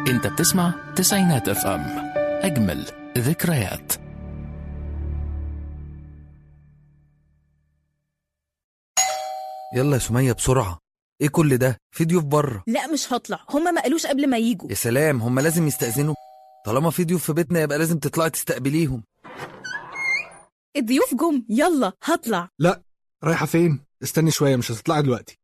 انت بتسمع تسعينات اف ام اجمل ذكريات يلا يا سمية بسرعة ايه كل ده في ضيوف بره لا مش هطلع هما ما قالوش قبل ما يجوا يا سلام هم لازم يستأذنوا طالما في ضيوف في بيتنا يبقى لازم تطلعي تستقبليهم الضيوف جم يلا هطلع لا رايحة فين؟ استني شوية مش هتطلعي دلوقتي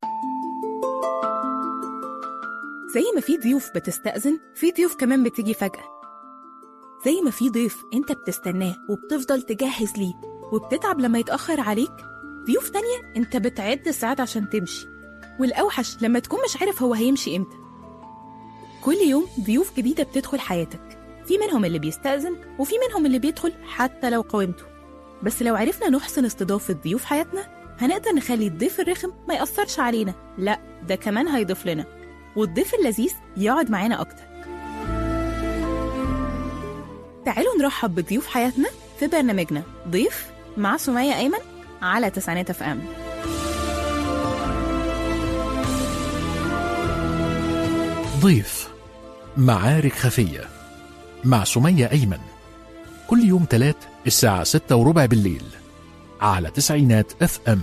زي ما في ضيوف بتستأذن في ضيوف كمان بتيجي فجأة زي ما في ضيف انت بتستناه وبتفضل تجهز ليه وبتتعب لما يتأخر عليك ضيوف تانية انت بتعد الساعات عشان تمشي والأوحش لما تكون مش عارف هو هيمشي امتى كل يوم ضيوف جديدة بتدخل حياتك في منهم اللي بيستأذن وفي منهم اللي بيدخل حتى لو قاومته بس لو عرفنا نحسن استضافة ضيوف حياتنا هنقدر نخلي الضيف الرخم ما يأثرش علينا لا ده كمان هيضيف لنا والضيف اللذيذ يقعد معانا أكتر تعالوا نرحب بضيوف حياتنا في برنامجنا ضيف مع سمية أيمن على تسعينات اف ام ضيف معارك خفية مع سمية أيمن كل يوم تلات الساعة ستة وربع بالليل على تسعينات اف ام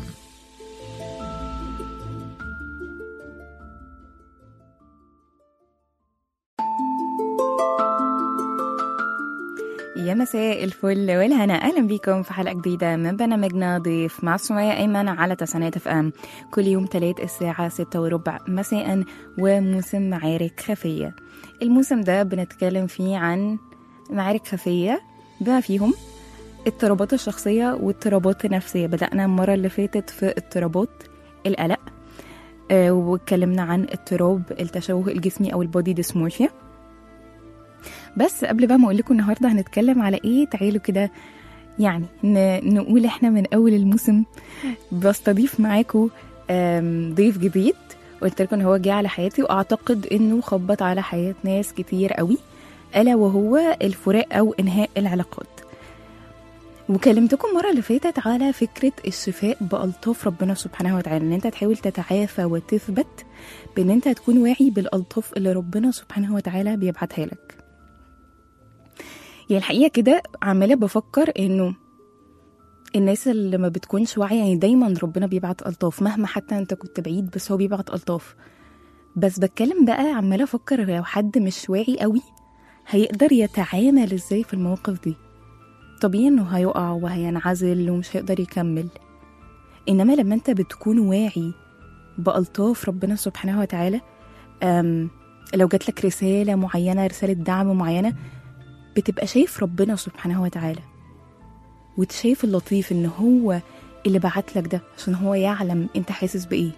يا مساء الفل والهنا اهلا بيكم في حلقه جديده من برنامجنا ضيف مع سمية ايمن على تسعينات اف ام كل يوم تلات الساعه ستة وربع مساء وموسم معارك خفيه الموسم ده بنتكلم فيه عن معارك خفيه بما فيهم اضطرابات الشخصيه واضطرابات النفسيه بدانا المره اللي فاتت في اضطرابات القلق آه، واتكلمنا عن اضطراب التشوه الجسمي او البودي ديسمورفيا بس قبل بقى ما اقول لكم النهارده هنتكلم على ايه تعالوا كده يعني ن- نقول احنا من اول الموسم بستضيف معاكم آم، ضيف جديد قلت لكم ان هو جه على حياتي واعتقد انه خبط على حياه ناس كتير قوي الا وهو الفراق او انهاء العلاقات وكلمتكم المره اللي فاتت على فكره الشفاء بالطاف ربنا سبحانه وتعالى ان انت تحاول تتعافى وتثبت بان انت تكون واعي بالالطاف اللي ربنا سبحانه وتعالى بيبعتها لك يعني الحقيقه كده عماله بفكر انه الناس اللي ما بتكونش واعيه يعني دايما ربنا بيبعت الطاف مهما حتى انت كنت بعيد بس هو بيبعت الطاف بس بتكلم بقى عماله افكر لو حد مش واعي قوي هيقدر يتعامل ازاي في المواقف دي طبيعي انه هيقع وهينعزل ومش هيقدر يكمل انما لما انت بتكون واعي بألطاف ربنا سبحانه وتعالى أم لو جاتلك رسالة معينة رسالة دعم معينة بتبقى شايف ربنا سبحانه وتعالى وتشايف اللطيف ان هو اللي بعتلك ده عشان هو يعلم انت حاسس بايه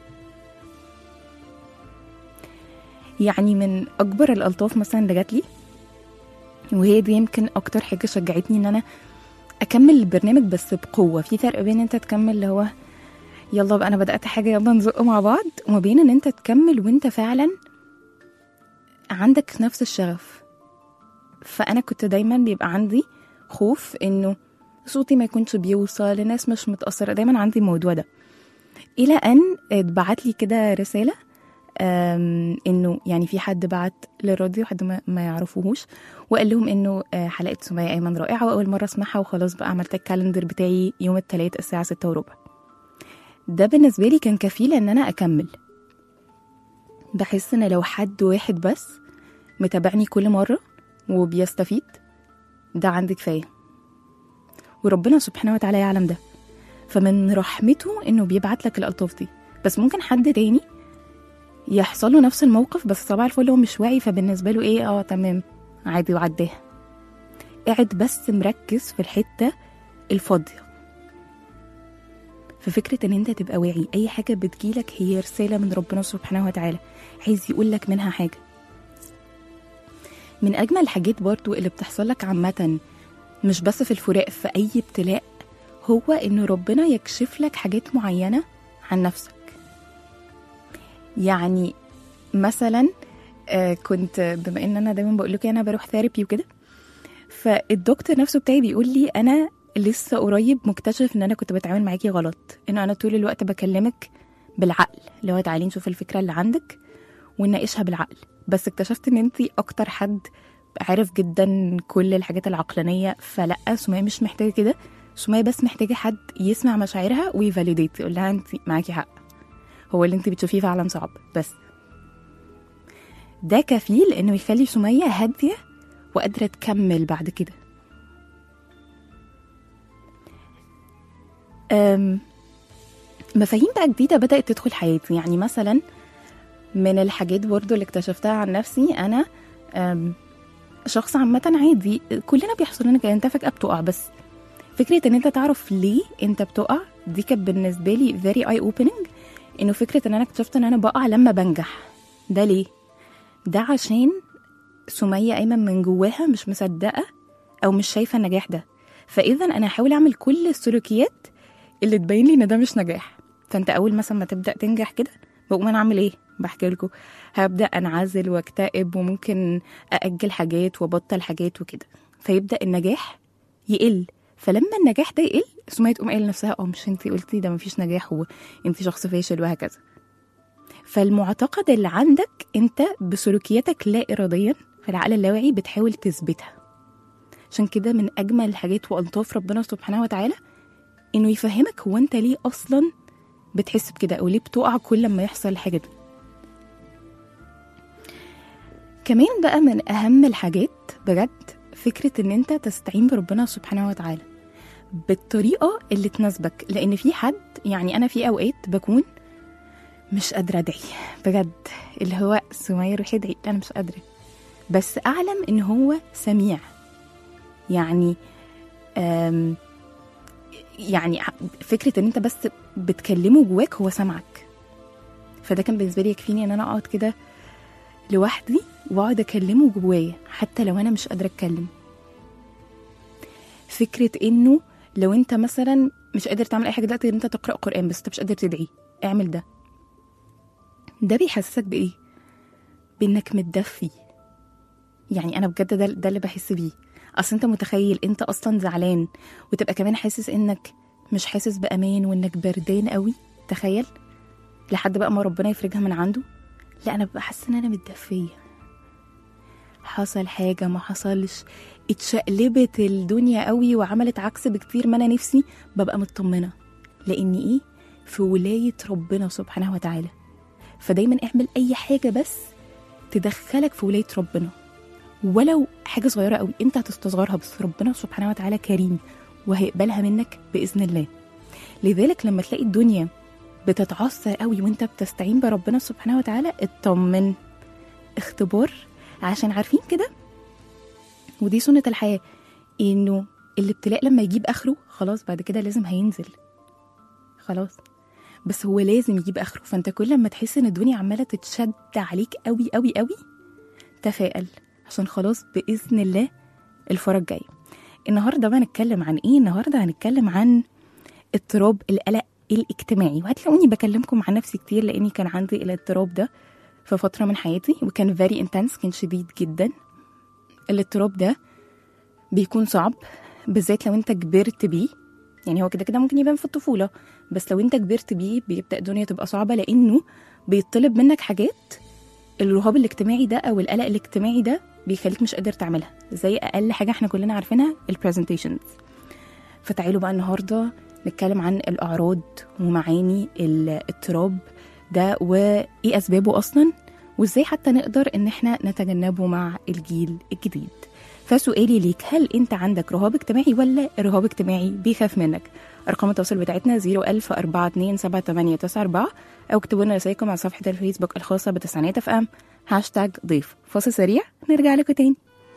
يعني من اكبر الالطاف مثلا اللي جاتلي وهي دي يمكن اكتر حاجه شجعتني ان انا اكمل البرنامج بس بقوه في فرق بين انت تكمل اللي هو يلا بقى انا بدات حاجه يلا نزق مع بعض وما بين ان انت تكمل وانت فعلا عندك نفس الشغف فانا كنت دايما بيبقى عندي خوف انه صوتي ما يكونش بيوصل لناس مش متاثره دايما عندي الموضوع ده الى ان اتبعت لي كده رساله أم، انه يعني في حد بعت للراديو حد ما, ما يعرفوهوش وقال لهم انه آه، حلقه سمية ايمن رائعه واول مره اسمعها وخلاص بقى عملت الكالندر بتاعي يوم الثلاث الساعه ستة وربع ده بالنسبه لي كان كفيل ان انا اكمل بحس ان لو حد واحد بس متابعني كل مره وبيستفيد ده عندي كفايه وربنا سبحانه وتعالى يعلم ده فمن رحمته انه بيبعت لك الالطاف دي بس ممكن حد تاني يحصل له نفس الموقف بس صباح الفل هو مش واعي فبالنسبه له ايه اه تمام عادي وعداها قاعد بس مركز في الحته الفاضيه ففكرة ان انت تبقى واعي اي حاجة بتجيلك هي رسالة من ربنا سبحانه وتعالى عايز يقول لك منها حاجة من اجمل الحاجات برضو اللي بتحصل لك عامة مش بس في الفراق في اي ابتلاء هو ان ربنا يكشف لك حاجات معينة عن نفسك يعني مثلا آه، كنت بما ان انا دايما بقول لكم انا بروح ثيرابي وكده فالدكتور نفسه بتاعي بيقول لي انا لسه قريب مكتشف ان انا كنت بتعامل معاكي غلط ان انا طول الوقت بكلمك بالعقل اللي هو تعالي نشوف الفكره اللي عندك ونناقشها بالعقل بس اكتشفت ان انت اكتر حد عارف جدا كل الحاجات العقلانيه فلا سمية مش محتاجه كده سمية بس محتاجه حد يسمع مشاعرها ويفاليديت يقول لها انت معاكي حق هو اللي انت بتشوفيه فعلا صعب بس ده كفيل انه يخلي سمية هاديه وقادره تكمل بعد كده أم مفاهيم بقى جديدة بدأت تدخل حياتي يعني مثلا من الحاجات برضو اللي اكتشفتها عن نفسي أنا أم، شخص عامة عادي كلنا بيحصل لنا كده انت فجأة بتقع بس فكرة ان انت تعرف ليه انت بتقع دي كانت بالنسبة لي very eye opening انه فكرة ان انا اكتشفت ان انا بقع لما بنجح ده ليه؟ ده عشان سمية أيمن من جواها مش مصدقة أو مش شايفة النجاح ده فإذا أنا هحاول أعمل كل السلوكيات اللي تبين لي إن ده مش نجاح فأنت أول مثلا ما تبدأ تنجح كده بقوم أنا أعمل إيه؟ بحكي لكم هبدأ أنعزل واكتئب وممكن أأجل حاجات وأبطل حاجات وكده فيبدأ النجاح يقل فلما النجاح ده يقل سمية تقوم قايله لنفسها اه مش انتي قلتي ده مفيش نجاح وانتي شخص فاشل وهكذا فالمعتقد اللي عندك انت بسلوكياتك لا اراديا في العقل اللاواعي بتحاول تثبتها عشان كده من اجمل الحاجات والطاف ربنا سبحانه وتعالى انه يفهمك هو انت ليه اصلا بتحس بكده او ليه بتقع كل لما يحصل الحاجه دي كمان بقى من اهم الحاجات بجد فكره ان انت تستعين بربنا سبحانه وتعالى بالطريقه اللي تناسبك لان في حد يعني انا في اوقات بكون مش قادره ادعي بجد اللي هو سمية روحي ادعي لا انا مش قادره بس اعلم ان هو سميع يعني أم يعني فكره ان انت بس بتكلمه جواك هو سامعك فده كان بالنسبه لي يكفيني ان انا اقعد كده لوحدي واقعد اكلمه جوايا حتى لو انا مش قادره اتكلم فكره انه لو انت مثلا مش قادر تعمل اي حاجه دلوقتي ان انت تقرا قران بس انت مش قادر تدعي اعمل ده ده بيحسسك بايه بانك متدفي يعني انا بجد ده, ده اللي بحس بيه اصل انت متخيل انت اصلا زعلان وتبقى كمان حاسس انك مش حاسس بامان وانك بردان قوي تخيل لحد بقى ما ربنا يفرجها من عنده لا انا ببقى حاسه ان انا متدفيه حصل حاجه ما حصلش اتشقلبت الدنيا قوي وعملت عكس بكتير ما انا نفسي ببقى مطمنه لاني ايه في ولايه ربنا سبحانه وتعالى فدايما اعمل اي حاجه بس تدخلك في ولايه ربنا ولو حاجه صغيره قوي انت هتستصغرها بس ربنا سبحانه وتعالى كريم وهيقبلها منك باذن الله لذلك لما تلاقي الدنيا بتتعثر قوي وانت بتستعين بربنا سبحانه وتعالى اطمن اختبار عشان عارفين كده ودي سنة الحياة انه الابتلاء لما يجيب اخره خلاص بعد كده لازم هينزل خلاص بس هو لازم يجيب اخره فانت كل لما تحس ان الدنيا عماله تتشد عليك قوي قوي قوي تفائل عشان خلاص باذن الله الفرج جاي النهارده بقى هنتكلم عن ايه النهارده هنتكلم عن اضطراب القلق الاجتماعي وهتلاقوني بكلمكم عن نفسي كتير لاني كان عندي الاضطراب ده في فتره من حياتي وكان فيري انتنس كان شديد جدا الاضطراب ده بيكون صعب بالذات لو انت كبرت بيه يعني هو كده كده ممكن يبان في الطفوله بس لو انت كبرت بيه بيبدا الدنيا تبقى صعبه لانه بيطلب منك حاجات الرهاب الاجتماعي ده او القلق الاجتماعي ده بيخليك مش قادر تعملها زي اقل حاجه احنا كلنا عارفينها البرزنتيشنز فتعالوا بقى النهارده نتكلم عن الاعراض ومعاني الاضطراب ده وايه اسبابه اصلا وازاي حتى نقدر ان احنا نتجنبه مع الجيل الجديد فسؤالي ليك هل انت عندك رهاب اجتماعي ولا رهاب اجتماعي بيخاف منك ارقام التواصل بتاعتنا 010427894 او اكتبوا لنا رسائلكم على صفحه الفيسبوك الخاصه بتسعينات اف ام هاشتاج ضيف فاصل سريع نرجع لكم تاني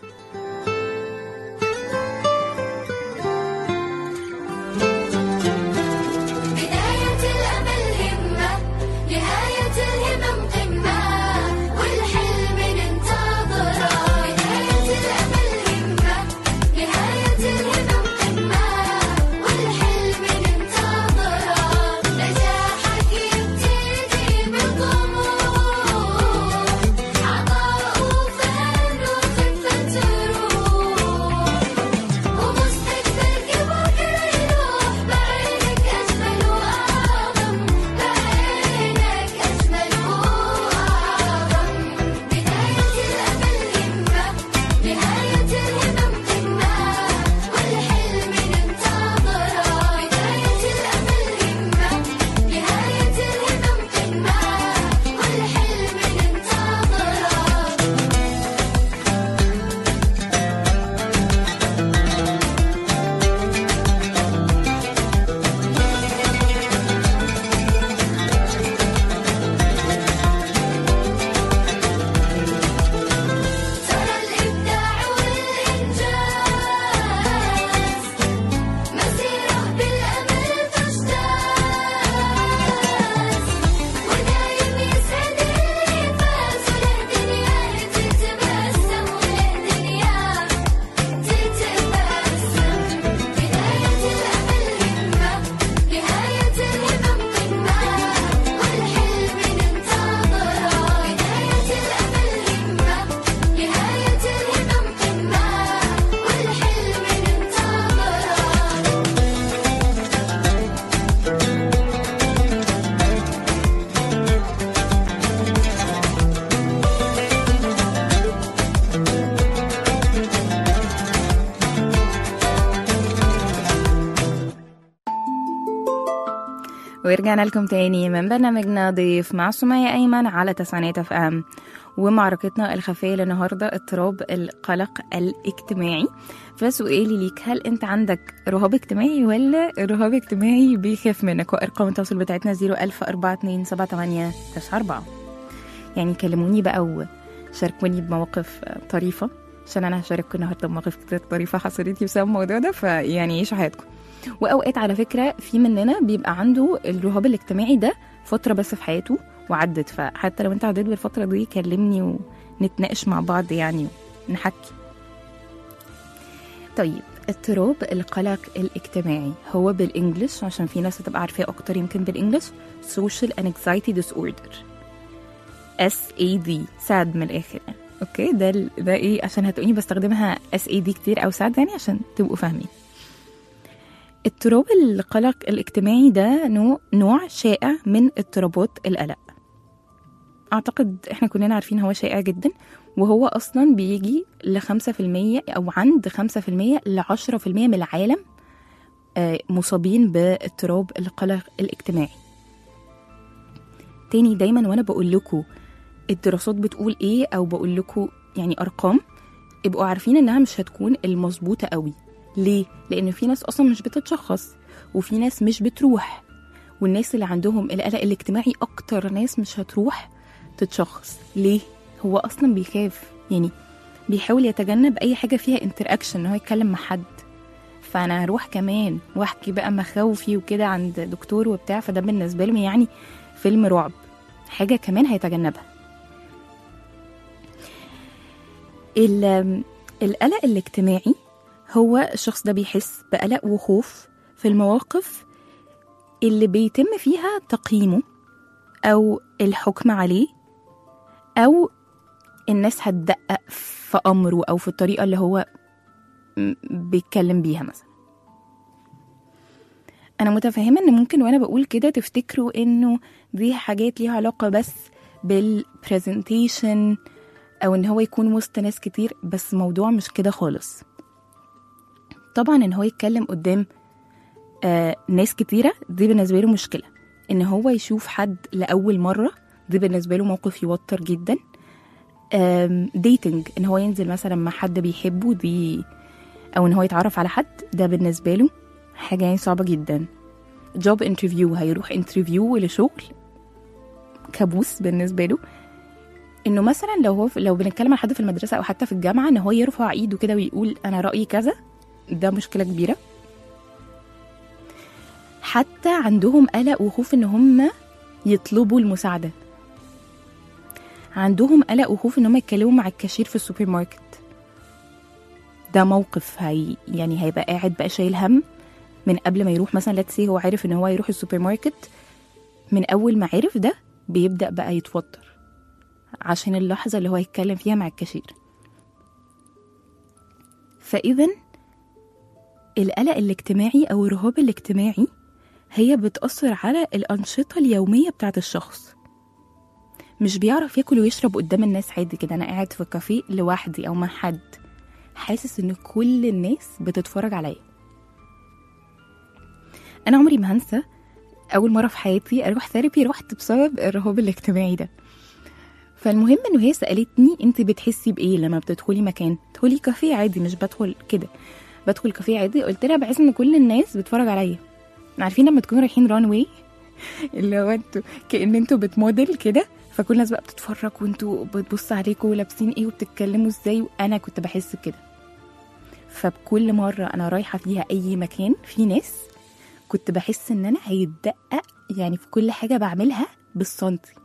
بداية الأمل همة نهاية الهمم قمة والحلم ننتظره بداية الأمل همة نهاية الهمم قمة والحلم ننتظره نجاحك يبتدي بالطموح عطاء وفن وخفة ورجعنا لكم تاني من برنامجنا ضيف مع سمية أيمن على تسعينات اف ام ومعركتنا الخفية للنهاردة اضطراب القلق الاجتماعي فسؤالي ليك هل انت عندك رهاب اجتماعي ولا رهاب اجتماعي بيخاف منك وارقام التواصل بتاعتنا 010427894 يعني كلموني بقى وشاركوني بمواقف طريفة عشان انا هشارككم النهارده بمواقف كتير طريفة حصلت لي بسبب الموضوع ده فيعني عيشوا حياتكم واوقات على فكره في مننا بيبقى عنده الرهاب الاجتماعي ده فتره بس في حياته وعدت فحتى لو انت عديت بالفتره دي كلمني ونتناقش مع بعض يعني ونحكي طيب اضطراب القلق الاجتماعي هو بالانجلش عشان في ناس هتبقى عارفاه اكتر يمكن بالانجلش social anxiety disorder اس اي دي ساد من الاخر يعني اوكي ده ال- ده ايه عشان هتقولي بستخدمها اس اي دي كتير او ساد يعني عشان تبقوا فاهمين اضطراب القلق الاجتماعي ده نوع نوع شائع من اضطرابات القلق اعتقد احنا كلنا عارفين هو شائع جدا وهو اصلا بيجي ل 5% او عند 5% ل 10% من العالم آه، مصابين باضطراب القلق الاجتماعي تاني دايما وانا بقول لكم الدراسات بتقول ايه او بقول لكم يعني ارقام ابقوا عارفين انها مش هتكون المظبوطه قوي ليه لان في ناس اصلا مش بتتشخص وفي ناس مش بتروح والناس اللي عندهم القلق الاجتماعي اكتر ناس مش هتروح تتشخص ليه هو اصلا بيخاف يعني بيحاول يتجنب اي حاجه فيها انتراكشن ان هو يتكلم مع حد فانا هروح كمان واحكي بقى مخاوفي وكده عند دكتور وبتاع فده بالنسبه له يعني فيلم رعب حاجه كمان هيتجنبها ال- القلق الاجتماعي هو الشخص ده بيحس بقلق وخوف في المواقف اللي بيتم فيها تقييمه أو الحكم عليه أو الناس هتدقق في أمره أو في الطريقة اللي هو م- بيتكلم بيها مثلا أنا متفهمة إن ممكن وأنا بقول كده تفتكروا إنه دي حاجات ليها علاقة بس بالبرزنتيشن أو إن هو يكون وسط ناس كتير بس موضوع مش كده خالص طبعا ان هو يتكلم قدام آه ناس كتيره دي بالنسبه له مشكله ان هو يشوف حد لاول مره دي بالنسبه له موقف يوتر جدا ديتنج ان هو ينزل مثلا مع حد بيحبه دي او ان هو يتعرف على حد ده بالنسبه له حاجه يعني صعبه جدا جوب انترفيو هيروح انترفيو لشغل كابوس بالنسبه له انه مثلا لو هو لو بنتكلم عن حد في المدرسه او حتى في الجامعه ان هو يرفع ايده كده ويقول انا رايي كذا ده مشكله كبيره حتى عندهم قلق وخوف ان هم يطلبوا المساعده عندهم قلق وخوف ان هم يتكلموا مع الكاشير في السوبر ماركت ده موقف هي يعني هيبقى قاعد بقى شايل هم من قبل ما يروح مثلا لتس هو عارف ان هو يروح السوبر ماركت من اول ما عرف ده بيبدا بقى يتوتر عشان اللحظه اللي هو هيتكلم فيها مع الكاشير فاذا القلق الاجتماعي او الرهاب الاجتماعي هي بتأثر على الأنشطة اليومية بتاعت الشخص مش بيعرف ياكل ويشرب قدام الناس عادي كده أنا قاعد في كافيه لوحدي أو مع حد حاسس إن كل الناس بتتفرج عليا أنا عمري ما هنسى أول مرة في حياتي أروح ثيرابي رحت بسبب الرهاب الاجتماعي ده فالمهم إنه هي سألتني أنت بتحسي بإيه لما بتدخلي مكان تدخلي كافيه عادي مش بدخل كده بدخل كافيه عادي قلت لها بحس ان كل الناس بتتفرج عليا عارفين لما تكونوا رايحين ران واي اللي هو انتوا كان انتوا بتموديل كده فكل الناس بقى بتتفرج وانتوا بتبص عليكم ولابسين ايه وبتتكلموا ازاي وانا كنت بحس بكده فبكل مره انا رايحه فيها اي مكان في ناس كنت بحس ان انا هيتدقق يعني في كل حاجه بعملها بالسنتي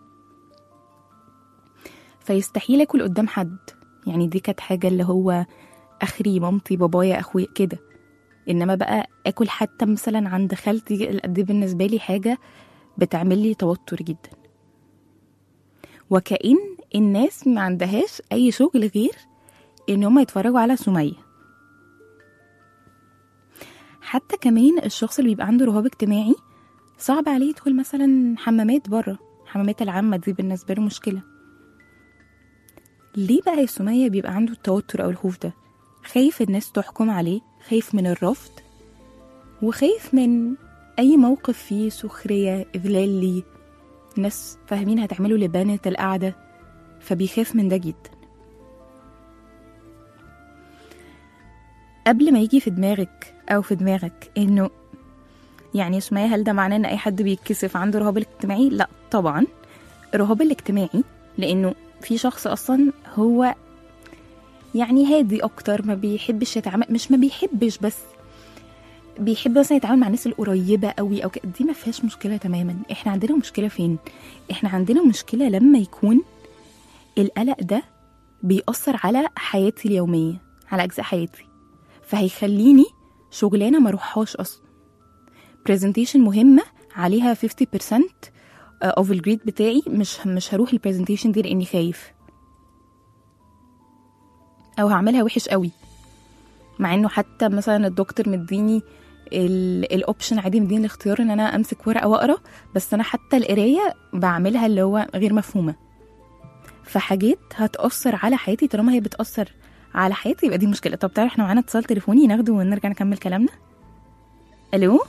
فيستحيل اكل قدام حد يعني دي كانت حاجه اللي هو اخري مامتي بابايا اخويا كده انما بقى اكل حتى مثلا عند خالتي دي بالنسبه لي حاجه بتعمل لي توتر جدا وكأن الناس ما عندهاش اي شغل غير ان هم يتفرجوا على سميه حتى كمان الشخص اللي بيبقى عنده رهاب اجتماعي صعب عليه يدخل مثلا حمامات بره حمامات العامة دي بالنسبة له مشكلة ليه بقى يا سمية بيبقى عنده التوتر أو الخوف ده خايف الناس تحكم عليه خايف من الرفض وخايف من اي موقف فيه سخريه اذلال ليه ناس فاهمين هتعملوا لبنة القعده فبيخاف من ده جدا قبل ما يجي في دماغك او في دماغك انه يعني يا سمية هل ده معناه ان اي حد بيتكسف عنده رهاب الاجتماعي لا طبعا الرهاب الاجتماعي لانه في شخص اصلا هو يعني هادي اكتر ما بيحبش يتعامل مش ما بيحبش بس بيحب مثلا يتعامل مع الناس القريبه قوي او كده دي ما فيهاش مشكله تماما احنا عندنا مشكله فين احنا عندنا مشكله لما يكون القلق ده بيأثر على حياتي اليوميه على اجزاء حياتي فهيخليني شغلانه ما اروحهاش اصلا برزنتيشن مهمه عليها 50% اوف الجريد بتاعي مش مش هروح البرزنتيشن دي لاني خايف او هعملها وحش قوي مع انه حتى مثلا الدكتور مديني الاوبشن عادي مديني الاختيار ان انا امسك ورقه واقرا بس انا حتى القرايه بعملها اللي هو غير مفهومه فحاجات هتاثر على حياتي طالما هي بتاثر على حياتي يبقى دي مشكله طب تعالى احنا معانا اتصال تليفوني ناخده ونرجع نكمل كلامنا الو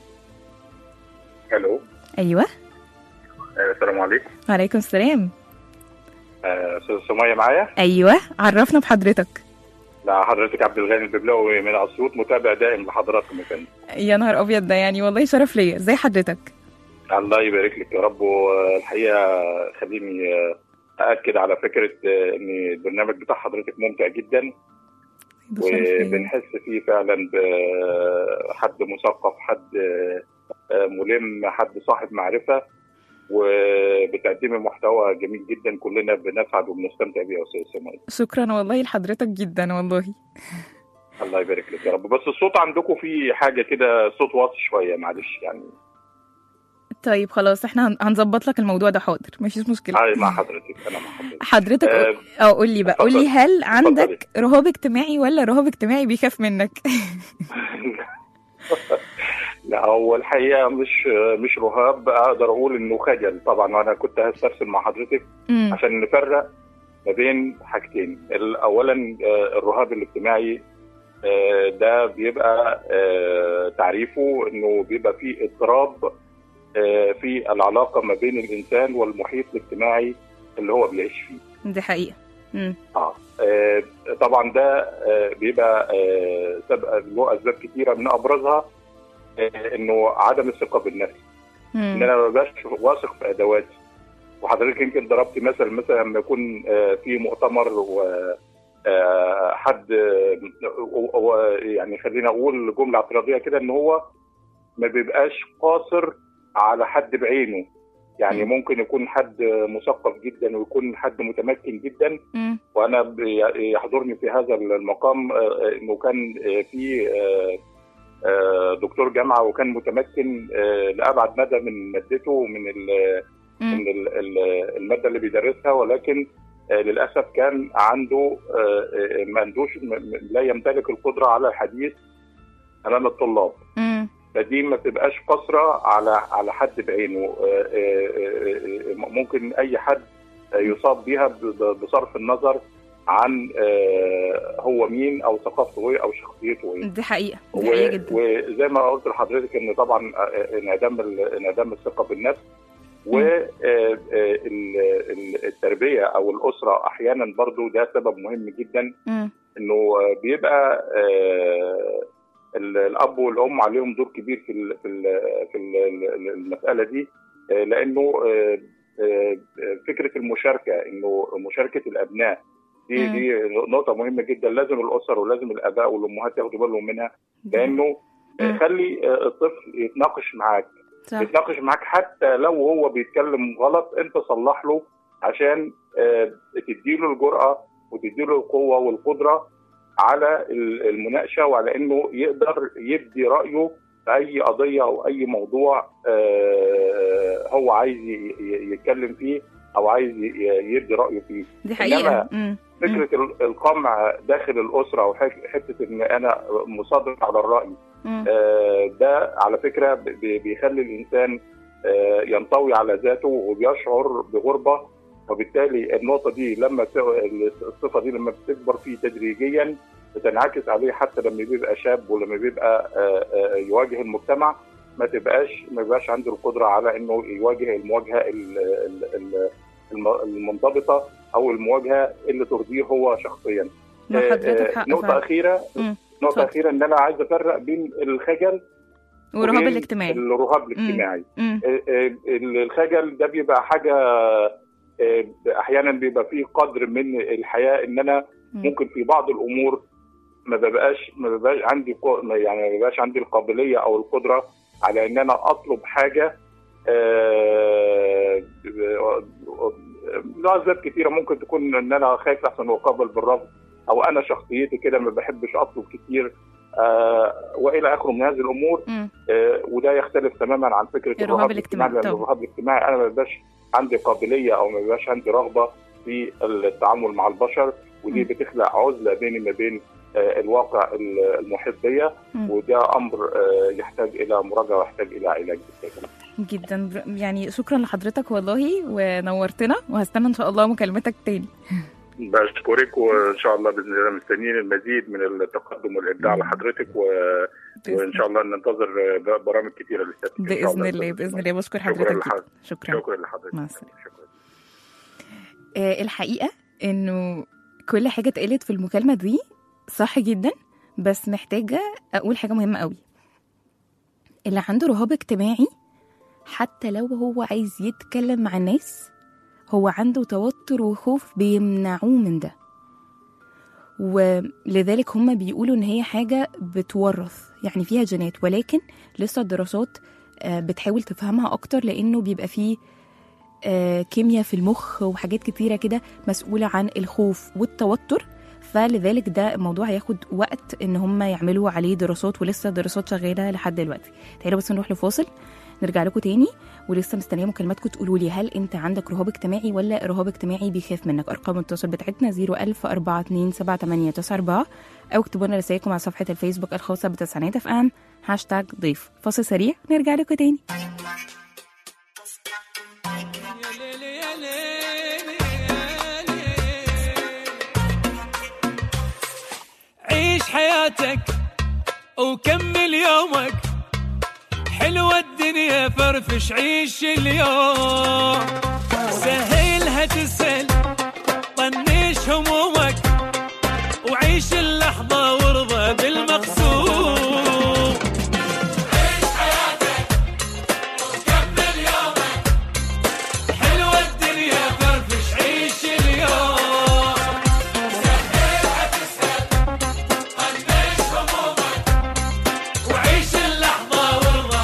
الو ايوه آه، السلام عليكم وعليكم السلام آه، استاذ سميه معايا ايوه عرفنا بحضرتك لا حضرتك عبد الغني الببلاوي من اسيوط متابع دائم لحضراتكم يا فندم يا نهار ابيض ده يعني والله شرف ليا ازي حضرتك الله يبارك لك يا رب والحقيقه خليني آه، ااكد على فكره آه، ان البرنامج بتاع حضرتك ممتع جدا ده شرف ليا. وبنحس فيه فعلا بحد مثقف حد آه، ملم حد صاحب معرفه وبتقدمي محتوى جميل جدا كلنا بنسعد وبنستمتع بيه يا استاذ سميه شكرا والله لحضرتك جدا والله الله يبارك لك يا رب بس الصوت عندكم فيه حاجه كده صوت واطي شويه معلش يعني طيب خلاص احنا هن- هنظبط لك الموضوع ده حاضر مفيش مشكله هاي مع حضرتك انا مع حضرتك حضرتك آه، اه قول لي بقى قول لي اتفضلي. هل عندك اتفضلي. رهاب اجتماعي ولا رهاب اجتماعي بيخاف منك لا هو الحقيقه مش مش رهاب اقدر اقول انه خجل طبعا وانا كنت هسترسل مع حضرتك مم. عشان نفرق ما بين حاجتين ال- اولا آه، الرهاب الاجتماعي آه، ده بيبقى آه، تعريفه انه بيبقى فيه اضطراب آه، في العلاقه ما بين الانسان والمحيط الاجتماعي اللي هو بيعيش فيه دي حقيقه مم. اه آه، طبعا ده آه، بيبقى آه، سبب له اسباب كتيره من ابرزها آه، انه عدم الثقه بالنفس ان مم. انا ما بقاش واثق في ادواتي وحضرتك يمكن ضربت مثل مثلا لما يكون آه، في مؤتمر و آه، حد آه، و- و- يعني خلينا اقول جمله اعتراضيه كده ان هو ما بيبقاش قاصر على حد بعينه يعني مم. ممكن يكون حد مثقف جدا ويكون حد متمكن جدا مم. وانا بي- يحضرني في هذا المقام آه، انه كان آه، في آه، آه، دكتور جامعه وكان متمكن آه، لابعد مدى من مادته ومن ال- مم. من ال- ال- الماده اللي بيدرسها ولكن آه، للاسف كان عنده آه، آه، ما عندوش م- م- لا يمتلك القدره على الحديث امام الطلاب مم. فدي ما تبقاش قصرة على على حد بعينه آه، آه، آه، آه، ممكن أي حد آه، يصاب بيها ب- ب- بصرف النظر عن آه، هو مين أو ثقافته إيه أو شخصيته إيه دي حقيقه دي و- حقيقه جدا وزي ما قلت لحضرتك ان طبعا آه، انعدام ال- انعدام الثقه بالنفس والتربيه او الاسره احيانا برضو ده سبب مهم جدا مم. انه آه، بيبقى آه، ال- الاب والام عليهم دور كبير في ال- في ال- في ال- المساله دي آه، لانه آه، آه، فكره المشاركه انه مشاركه الابناء دي مم. دي نقطه مهمه جدا لازم الاسر ولازم الاباء والامهات ياخدوا بالهم منها لانه آه، مم. خلي آه، الطفل يتناقش معاك صح يتناقش معاك حتى لو هو بيتكلم غلط انت صلح له عشان آه، تديله الجرأة وتديله القوة والقدرة على ال- المناقشة وعلى انه يقدر يبدي رأيه في اي قضية او اي موضوع آه، هو عايز ي- ي- يتكلم فيه او عايز ي- يبدي رأيه فيه دي حقيقه إنما مم. فكرة ال- القمع داخل الأسرة وحك- حتة ان انا مصادر على الرأي مم. آه، ده على فكره ب- ب- بيخلي الانسان آه، ينطوي على ذاته وبيشعر بغربه وبالتالي النقطه دي لما ت- الصفه دي لما بتكبر فيه تدريجيا بتنعكس عليه حتى لما بيبقى شاب ولما بيبقى آه، آه، يواجه المجتمع ما تبقاش ما يبقاش عنده القدره على انه يواجه المواجهه ال- ال- ال- الم- المنضبطه او المواجهه اللي ترضيه هو شخصيا. ما آه، حضرتك آه، حق نقطه فعلا. اخيره مم. نقطه اتفضل. اخيره ان انا عايز افرق بين الخجل والرهاب وبين الاجتماعي الرهاب الاجتماعي. مم. آه، آه، الخجل ده بيبقى حاجه آه، احيانا بيبقى فيه قدر من الحياه ان انا مم. ممكن في بعض الامور ما ببقاش ما ببقاش عندي قو- يعني ما بيبقاش عندي القابليه او القدره على ان انا اطلب حاجه آه، لأسباب كتيره ممكن تكون ان انا خايف احسن اقابل بالرفض او انا شخصيتي كده ما بحبش اطلب كتير آه، والى اخره من هذه الامور مم. آه، وده يختلف تماما عن فكره الرهاب الرهاب الاجتماعي الاجتماعي لان طبعا. الرهاب الاجتماعي انا ما بيبقاش عندي قابليه او ما بيبقاش عندي رغبه في التعامل مع البشر ودي مم. بتخلق عزله بيني ما بين آه، الواقع ال- المحيط بيا مم. وده امر آه، يحتاج الى مراجعه ويحتاج الى علاج بالتالي. جدا بر- يعني شكرا لحضرتك والله ونورتنا وهستنى ان شاء الله مكالمتك تاني بشكرك وان شاء الله باذن الله مستنيين المزيد من التقدم والابداع مم. لحضرتك و... وان شاء الله ننتظر آه، برامج كثيره للست إن شاء باذن الله باذن الله بشكر شكرا حضرتك جدا لحضرتك. شكرا شكرا لحضرتك مع السلامة. شكرا آه، الحقيقه انه كل حاجه اتقالت في المكالمه دي صح جدا بس محتاجه اقول حاجه مهمه قوي اللي عنده رهاب اجتماعي حتى لو هو عايز يتكلم مع الناس هو عنده توتر وخوف بيمنعوه من ده ولذلك هم بيقولوا ان هي حاجه بتورث يعني فيها جينات ولكن لسه الدراسات آه، بتحاول تفهمها اكتر لانه بيبقى فيه آه، كيمياء في المخ وحاجات كتيرة كده مسؤولة عن الخوف والتوتر فلذلك ده الموضوع هياخد وقت ان هم يعملوا عليه دراسات ولسه دراسات شغالة لحد دلوقتي تعالوا بس نروح لفاصل نرجع لكم تاني ولسه مستنيه مكالماتكم تقولوا لي هل انت عندك رهاب اجتماعي ولا رهاب اجتماعي بيخاف منك ارقام التواصل بتاعتنا 010427894 او اكتبوا لنا رسائلكم على صفحه الفيسبوك الخاصه بتسعينات اف ام هاشتاج ضيف فاصل سريع نرجع لكم تاني عيش حياتك وكمل يومك حلوة الدنيا فرفش عيش اليوم سهلها تسهل طنش همومك وعيش اللحظة وارضى بالمقسوم عيش حياتك وكمل يومك حلوة الدنيا فرفش عيش اليوم سهلها تسهل طنش همومك وعيش اللحظة وارضى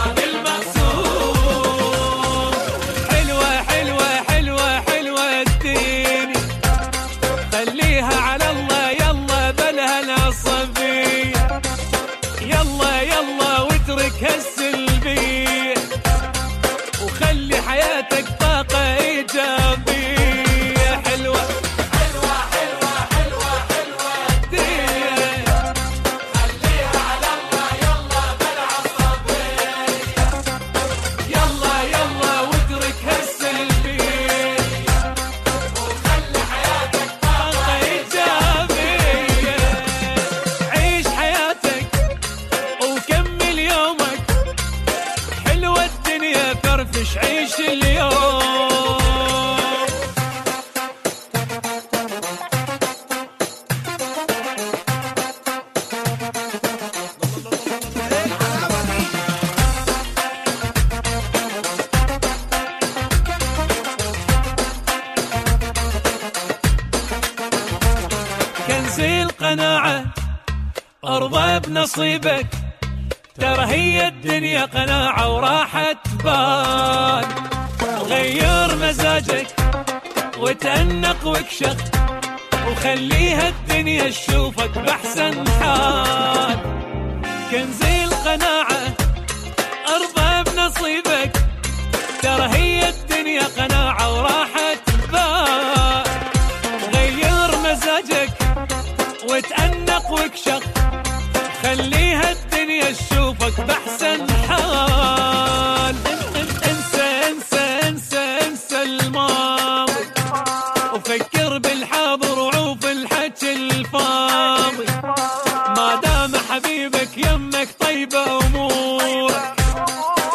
بالمقسوم حلوة حلوة حلوة حلوة الدنيا خليها على الله يلا بلها العصبية يلا يلا واترك هالسلبية وخلي حياتك طاقة إيجابية حلوة حلوة حلوة حلوة حلوة الدنيا خليها على الله يلا بالعصبية يلا يلا واترك هالسلبية وخلي حياتك طاقة إيجابية عيش حياتك وكمل يومك حلوة الدنيا فرفش عيش اليوم كنز القناعة ارضى بنصيبك ترى هي الدنيا قناعة وراحة بال غير مزاجك وتأنق واكشخ وخليها الدنيا تشوفك بأحسن حال كنز القناعة ارضى بنصيبك ترى هي الدنيا قناعة وراحة بال غير مزاجك وتأنق واكشخ خليها الدنيا تشوفك بأحسن حال انسى انسى انسى انسى الماضي وفكر بالحاضر وعوف الحكي الفاضي ما دام حبيبك يمك طيبة أمورك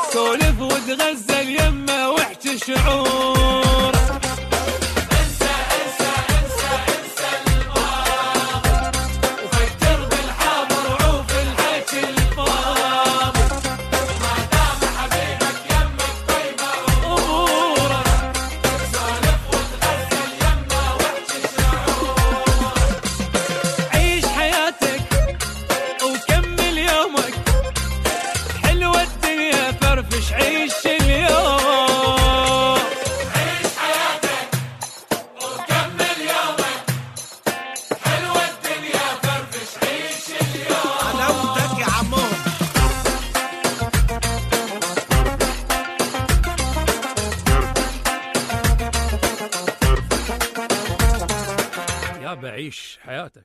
لا بعيش حياتك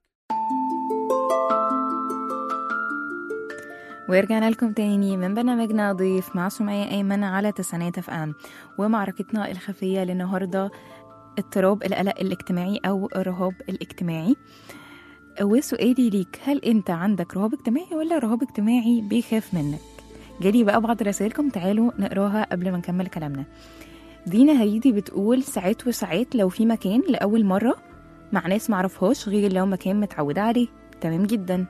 ورجعنا لكم تاني من برنامجنا ضيف مع سمية أيمن على تسعينات اف ام ومعركتنا الخفية للنهاردة اضطراب القلق الاجتماعي أو الرهاب الاجتماعي وسؤالي ليك هل أنت عندك رهاب اجتماعي ولا رهاب اجتماعي بيخاف منك؟ جالي بقى بعض رسائلكم تعالوا نقراها قبل ما نكمل كلامنا دينا هيدي بتقول ساعات وساعات لو في مكان لأول مرة مع ناس معرفهاش غير لو مكان متعودة عليه تمام جدا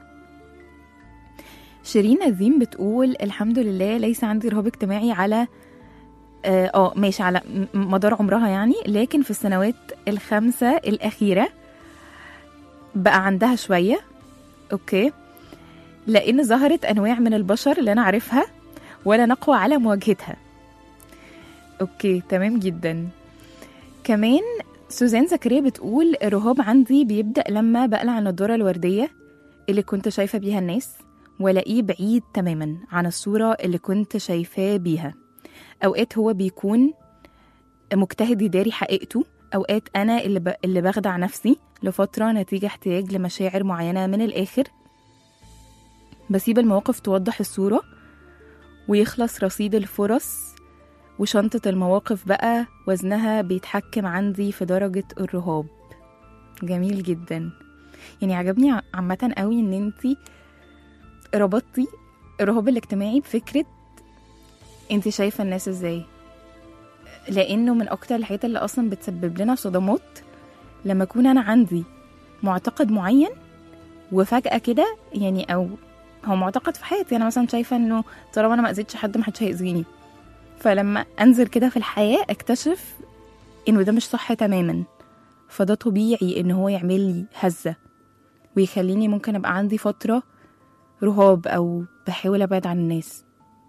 شيرين نذيم بتقول الحمد لله ليس عندي رهاب اجتماعي على اه آه، ماشي على م- مدار عمرها يعني لكن في السنوات الخمسة الأخيرة بقى عندها شوية اوكي لأن ظهرت أنواع من البشر اللي أنا عارفها ولا نقوى على مواجهتها اوكي تمام جدا كمان سوزان زكريا بتقول الرهاب عندي بيبدأ لما بقلع النضارة الوردية اللي كنت شايفة بيها الناس والاقيه بعيد تماما عن الصورة اللي كنت شايفاه بيها أوقات هو بيكون مجتهد يداري حقيقته أوقات أنا اللي, ب... اللي بخدع نفسي لفترة نتيجة احتياج لمشاعر معينة من الآخر بسيب المواقف توضح الصورة ويخلص رصيد الفرص وشنطة المواقف بقى وزنها بيتحكم عندي في درجة الرهاب جميل جدا يعني عجبني ع- عامة قوي ان انتي ربطتي الرهاب الاجتماعي بفكرة انت شايفة الناس ازاي لانه من اكتر الحاجات اللي اصلا بتسبب لنا صدمات لما اكون انا عندي معتقد معين وفجأة كده يعني او هو معتقد في حياتي انا مثلا شايفة انه طالما انا ما اذيتش حد محدش هيأذيني فلما انزل كده في الحياة اكتشف انه ده مش صح تماما فده طبيعي ان هو يعمل لي هزة ويخليني ممكن ابقى عندي فترة رهاب او بحاول ابعد عن الناس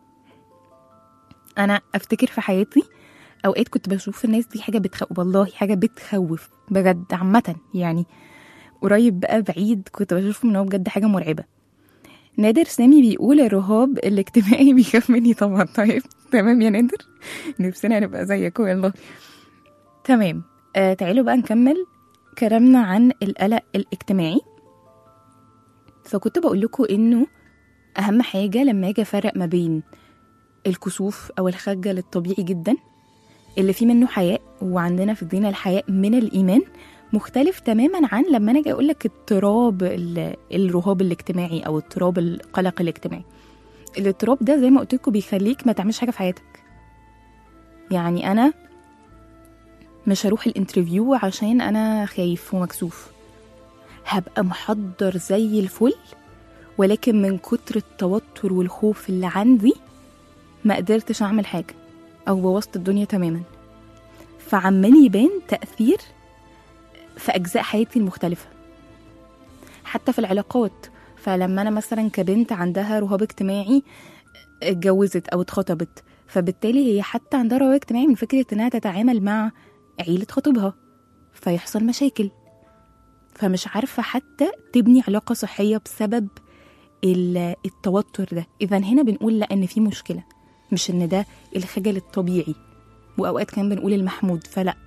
انا افتكر في حياتي اوقات كنت بشوف الناس دي حاجه بتخوف والله حاجه بتخوف بجد عامه يعني قريب بقى بعيد كنت بشوفه ان هو بجد حاجه مرعبه نادر سامي بيقول الرهاب الاجتماعي بيخاف مني طبعا طيب تمام يا نادر نفسنا نبقى زيك والله تمام آه تعالوا بقى نكمل كلامنا عن القلق الاجتماعي فكنت بقول لكم انه اهم حاجه لما اجي افرق ما بين الكسوف او الخجل الطبيعي جدا اللي فيه منه حياء وعندنا في الدين الحياء من الايمان مختلف تماما عن لما انا اجي اقول لك اضطراب ال- الرهاب الاجتماعي او اضطراب القلق الاجتماعي الاضطراب ده زي ما قلت لكم بيخليك ما تعملش حاجه في حياتك يعني انا مش هروح الانترفيو عشان انا خايف ومكسوف هبقى محضر زي الفل ولكن من كتر التوتر والخوف اللي عندي ما قدرتش اعمل حاجه او بوظت الدنيا تماما فعمال يبان تاثير في اجزاء حياتي المختلفه حتى في العلاقات فلما انا مثلا كبنت عندها رهاب اجتماعي اتجوزت او اتخطبت فبالتالي هي حتى عندها رهاب اجتماعي من فكره انها تتعامل مع عيله خطيبها فيحصل مشاكل فمش عارفه حتى تبني علاقه صحيه بسبب ال- التوتر ده اذا هنا بنقول لا ان في مشكله مش ان ده الخجل الطبيعي واوقات كمان بنقول المحمود فلا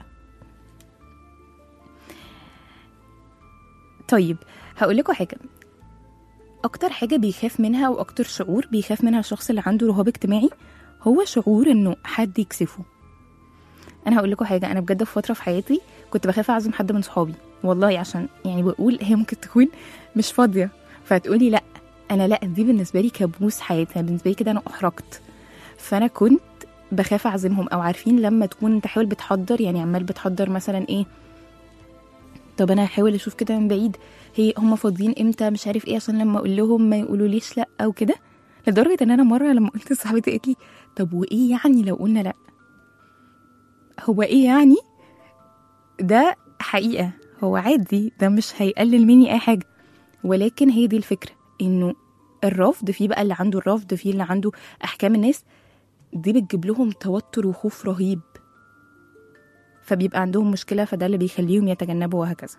طيب هقول لكم حاجه اكتر حاجه بيخاف منها واكتر شعور بيخاف منها الشخص اللي عنده رهاب اجتماعي هو شعور انه حد يكسفه انا هقول لكم حاجه انا بجد في فتره في حياتي كنت بخاف اعزم حد من صحابي والله عشان يعني بقول هي ممكن تكون مش فاضيه فتقولي لا انا لا دي بالنسبه لي كابوس حياتي أنا بالنسبه لي كده انا احرجت فانا كنت بخاف اعزمهم او عارفين لما تكون انت حاول بتحضر يعني عمال بتحضر مثلا ايه طب انا هحاول اشوف كده من بعيد هي هم فاضيين امتى مش عارف ايه عشان لما اقول لهم ما يقولوا ليش لا او كده لدرجه ان انا مره لما قلت لصاحبتي قالت لي طب وايه يعني لو قلنا لا هو ايه يعني ده حقيقه هو عادي ده مش هيقلل مني اي حاجه ولكن هي دي الفكره انه الرفض في بقى اللي عنده الرفض في اللي عنده احكام الناس دي بتجيب لهم توتر وخوف رهيب فبيبقى عندهم مشكله فده اللي بيخليهم يتجنبوا وهكذا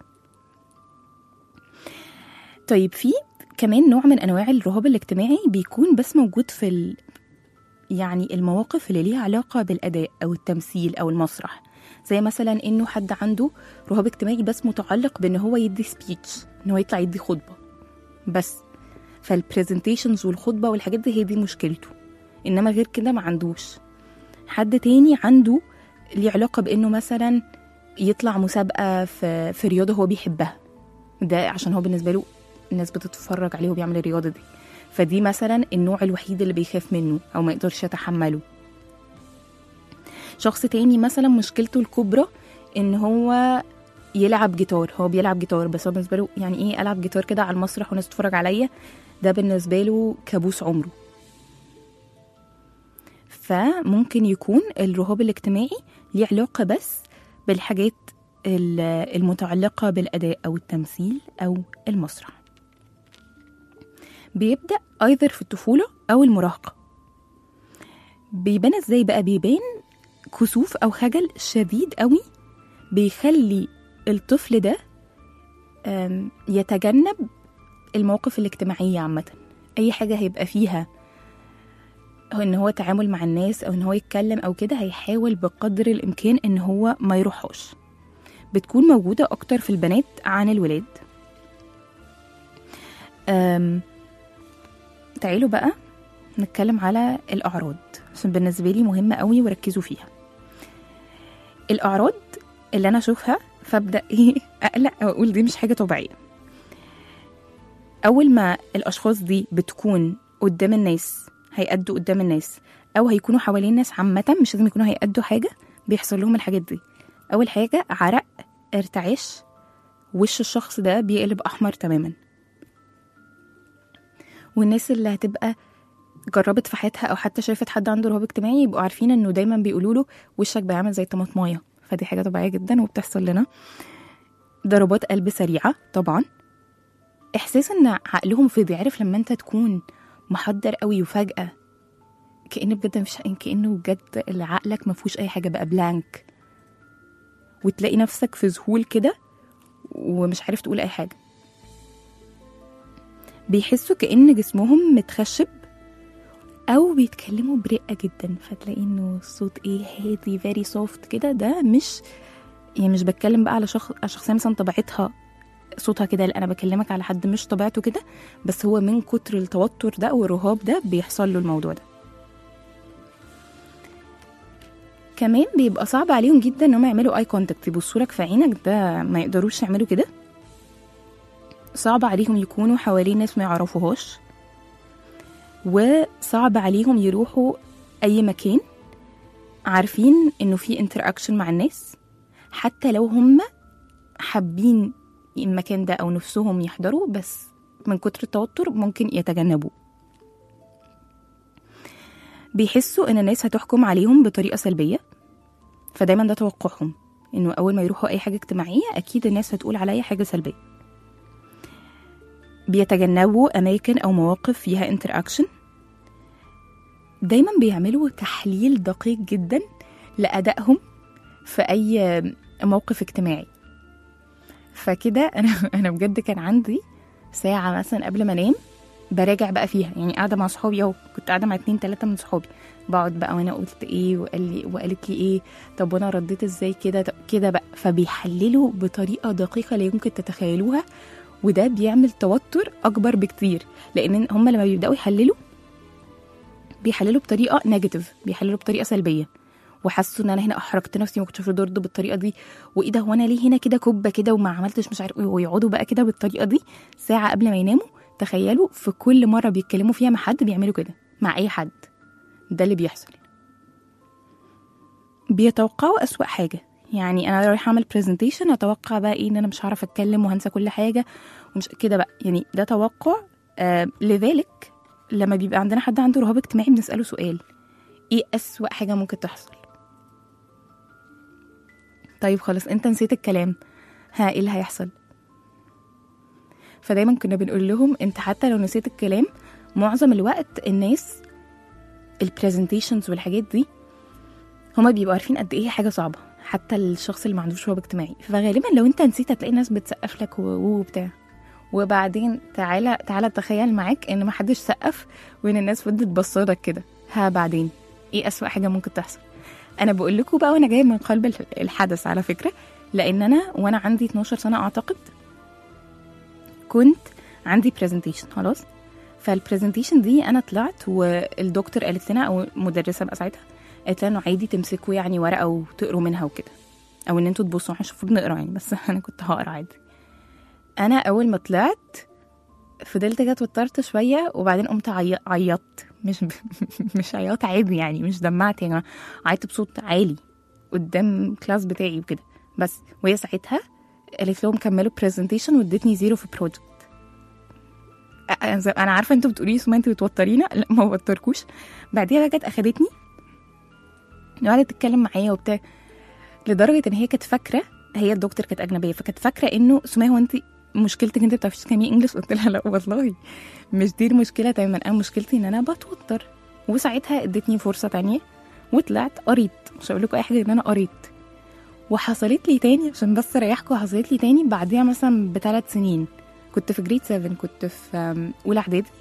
طيب في كمان نوع من انواع الرهاب الاجتماعي بيكون بس موجود في ال... يعني المواقف اللي ليها علاقه بالاداء او التمثيل او المسرح زي مثلا انه حد عنده رهاب اجتماعي بس متعلق بان هو يدي سبيتش ان هو يطلع يدي خطبه بس فالبرزنتيشنز والخطبه والحاجات دي هي دي مشكلته انما غير كده ما عندوش حد تاني عنده ليه علاقه بانه مثلا يطلع مسابقه في في رياضه هو بيحبها ده عشان هو بالنسبه له الناس بتتفرج عليه وبيعمل الرياضه دي فدي مثلا النوع الوحيد اللي بيخاف منه او ما يقدرش يتحمله شخص تاني مثلا مشكلته الكبرى ان هو يلعب جيتار هو بيلعب جيتار بس هو بالنسبه له يعني ايه العب جيتار كده على المسرح والناس تتفرج عليا ده بالنسبه له كابوس عمره فممكن يكون الرهاب الاجتماعي ليه علاقه بس بالحاجات ال- المتعلقه بالاداء او التمثيل او المسرح بيبدا ايذر في الطفوله او المراهقه بيبان ازاي بقى بيبان كسوف او خجل شديد قوي بيخلي الطفل ده أم، يتجنب المواقف الاجتماعية عامة أي حاجة هيبقى فيها هو إن هو تعامل مع الناس أو إن هو يتكلم أو كده هيحاول بقدر الإمكان إن هو ما يروحش بتكون موجودة أكتر في البنات عن الولاد أم، تعالوا بقى نتكلم على الأعراض عشان بالنسبة لي مهمة قوي وركزوا فيها الأعراض اللي أنا أشوفها فأبدأ إيه أقلق أو أقول دي مش حاجة طبيعية أول ما الأشخاص دي بتكون قدام الناس هيأدوا قدام الناس أو هيكونوا حوالين الناس عامة مش لازم يكونوا هيأدوا حاجة بيحصل لهم الحاجات دي أول حاجة عرق ارتعاش وش الشخص ده بيقلب أحمر تماما والناس اللي هتبقى جربت في حياتها او حتى شافت حد عنده رهاب اجتماعي يبقوا عارفين انه دايما بيقولوا له وشك بيعمل زي طماطمايه فدي حاجه طبيعيه جدا وبتحصل لنا ضربات قلب سريعه طبعا احساس ان عقلهم فضي عارف لما انت تكون محضر قوي وفجاه كأن بجد مفيش كأنه بجد اللي عقلك ما فيهوش اي حاجه بقى بلانك وتلاقي نفسك في ذهول كده ومش عارف تقول اي حاجه بيحسوا كأن جسمهم متخشب او بيتكلموا برقه جدا فتلاقي انه الصوت ايه هادي فيري سوفت كده ده مش يعني مش بتكلم بقى على شخص على شخصيه مثلا طبيعتها صوتها كده لا انا بكلمك على حد مش طبيعته كده بس هو من كتر التوتر ده والرهاب ده بيحصل له الموضوع ده كمان بيبقى صعب عليهم جدا ان هم يعملوا اي كونتاكت يبصوا لك في عينك ده ما يقدروش يعملوا كده صعب عليهم يكونوا حوالين ناس ما يعرفوهاش وصعب عليهم يروحوا اي مكان عارفين انه في انتراكشن مع الناس حتى لو هم حابين المكان ده او نفسهم يحضروا بس من كتر التوتر ممكن يتجنبوه بيحسوا ان الناس هتحكم عليهم بطريقه سلبيه فدايما ده توقعهم انه اول ما يروحوا اي حاجه اجتماعيه اكيد الناس هتقول عليا حاجه سلبيه بيتجنبوا اماكن او مواقف فيها انتراكشن دايما بيعملوا تحليل دقيق جدا لادائهم في اي موقف اجتماعي فكده انا انا بجد كان عندي ساعه مثلا قبل ما انام براجع بقى فيها يعني قاعده مع صحابي اهو كنت قاعده مع اتنين تلاته من صحابي بقعد بقى وانا قلت ايه وقال لي وقالت لي ايه طب وانا رديت ازاي كده طب كده بقى فبيحللوا بطريقه دقيقه لا يمكن تتخيلوها وده بيعمل توتر اكبر بكتير لان هم لما بيبداوا يحللوا بيحللوا بطريقه نيجاتيف بيحللوا بطريقه سلبيه وحسوا ان انا هنا احرجت نفسي ما كنتش المفروض ارد بالطريقه دي وايه ده هو انا ليه هنا كده كبه كده وما عملتش مش عارف ايه ويقعدوا بقى كده بالطريقه دي ساعه قبل ما يناموا تخيلوا في كل مره بيتكلموا فيها مع حد بيعملوا كده مع اي حد ده اللي بيحصل بيتوقعوا اسوأ حاجه يعني انا رايحه اعمل برزنتيشن اتوقع بقى ايه ان انا مش هعرف اتكلم وهنسى كل حاجه ومش كده بقى يعني ده توقع آه لذلك لما بيبقى عندنا حد عنده رهاب اجتماعي بنساله سؤال ايه اسوأ حاجه ممكن تحصل طيب خلاص انت نسيت الكلام ها ايه اللي هيحصل فدايما كنا بنقول لهم انت حتى لو نسيت الكلام معظم الوقت الناس البرزنتيشنز والحاجات دي هما بيبقوا عارفين قد ايه حاجه صعبه حتى الشخص اللي ما عندوش رهاب اجتماعي فغالبا لو انت نسيت هتلاقي الناس بتسقف لك وبتاع وبعدين تعالى تعالى تخيل معاك ان ما حدش سقف وان الناس فضلت بصادك كده ها بعدين ايه اسوأ حاجه ممكن تحصل انا بقول لكم بقى وانا جايه من قلب الح- الحدث على فكره لان انا وانا عندي 12 سنه اعتقد كنت عندي برزنتيشن خلاص فالبرزنتيشن دي انا طلعت والدكتور قالت لنا او مدرسه بقى ساعتها قالت لنا انه عادي تمسكوا يعني ورقه وتقروا منها وكده او ان انتوا تبصوا احنا مش المفروض نقرا يعني بس انا كنت هقرا عادي انا اول ما طلعت فضلت كده اتوترت شويه وبعدين قمت عي- عيطت مش مش عياط عادي يعني مش دمعت يا جماعه عيطت بصوت عالي قدام كلاس بتاعي وكده بس وهي ساعتها قالت لهم كملوا برزنتيشن وادتني زيرو في بروجكت انا عارفه انتوا بتقولي لي سما انتوا بتوترينا لا ما بوتركوش بعديها بقى جت اخدتني وقعدت تتكلم معايا وبتاع لدرجه ان هي كانت فاكره هي الدكتور كانت اجنبيه فكانت فاكره انه سمية هو انت مشكلتك انت بتعرفيش تتكلمي انجلش قلت لها لا والله مش دي المشكله تماما انا مشكلتي ان انا بتوتر وساعتها ادتني فرصه تانية وطلعت قريت مش هقول لكم اي حاجه ان انا قريت وحصلت لي تاني عشان بس اريحكم حصلت لي تاني بعديها مثلا بثلاث سنين كنت في جريد 7 كنت في أم، اولى اعدادي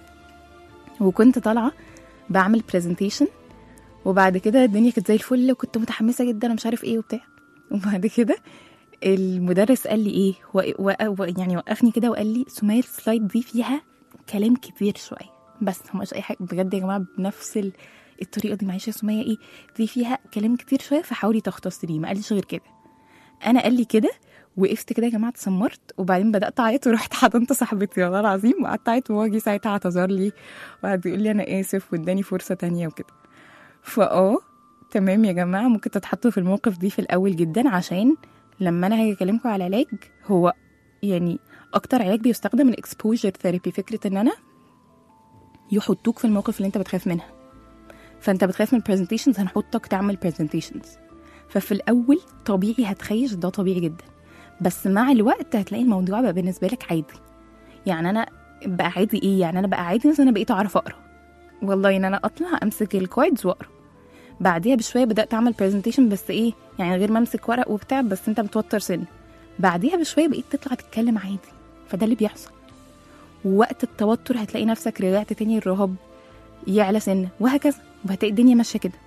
وكنت طالعه بعمل برزنتيشن وبعد كده الدنيا كانت زي الفل وكنت متحمسه جدا ومش عارف ايه وبتاع وبعد كده المدرس قال لي ايه و... و... و... يعني وقفني كده وقال لي سمية السلايد دي فيها كلام كتير شويه بس هو مش اي حاجه بجد يا جماعه بنفس ال... الطريقه دي معلش يا سمية ايه دي فيها كلام كتير شويه فحاولي تختصريه ما قاليش غير كده انا قال لي كده وقفت كده يا جماعه اتسمرت وبعدين بدات اعيط ورحت حضنت صاحبتي والله العظيم وقعدت اعيط وهو جه ساعتها اعتذر لي وقعد يقول لي انا اسف واداني فرصه تانية وكده فاه تمام يا جماعه ممكن تتحطوا في الموقف دي في الاول جدا عشان لما انا هاجي اكلمكم على علاج هو يعني اكتر علاج بيستخدم الاكسبوجر ثيرابي فكره ان انا يحطوك في الموقف اللي انت بتخاف منها فانت بتخاف من البرزنتيشنز هنحطك تعمل برزنتيشنز ففي الاول طبيعي هتخيش ده طبيعي جدا بس مع الوقت هتلاقي الموضوع بقى بالنسبه لك عادي يعني انا بقى عادي ايه يعني انا بقى عادي مثلا انا بقيت اعرف اقرا والله ان انا اطلع امسك الكويدز واقرا بعديها بشويه بدات اعمل برزنتيشن بس ايه يعني غير ما امسك ورق وبتاع بس انت متوتر سن بعديها بشويه بقيت تطلع تتكلم عادي فده اللي بيحصل ووقت التوتر هتلاقي نفسك رجعت تاني الرهاب يعلى سنه وهكذا وهتلاقي الدنيا ماشيه كده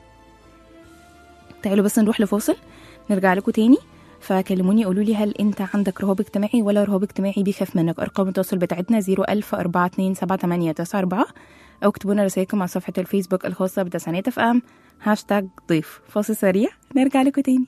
تعالوا بس نروح لفاصل نرجع لكم تاني فكلموني قولوا لي هل انت عندك رهاب اجتماعي ولا رهاب اجتماعي بيخاف منك ارقام التواصل بتاعتنا 010427894 او اكتبوا لنا رسائلكم على صفحه الفيسبوك الخاصه بتسانيت اف ام هاشتاج ضيف فاصل سريع نرجع لكم تاني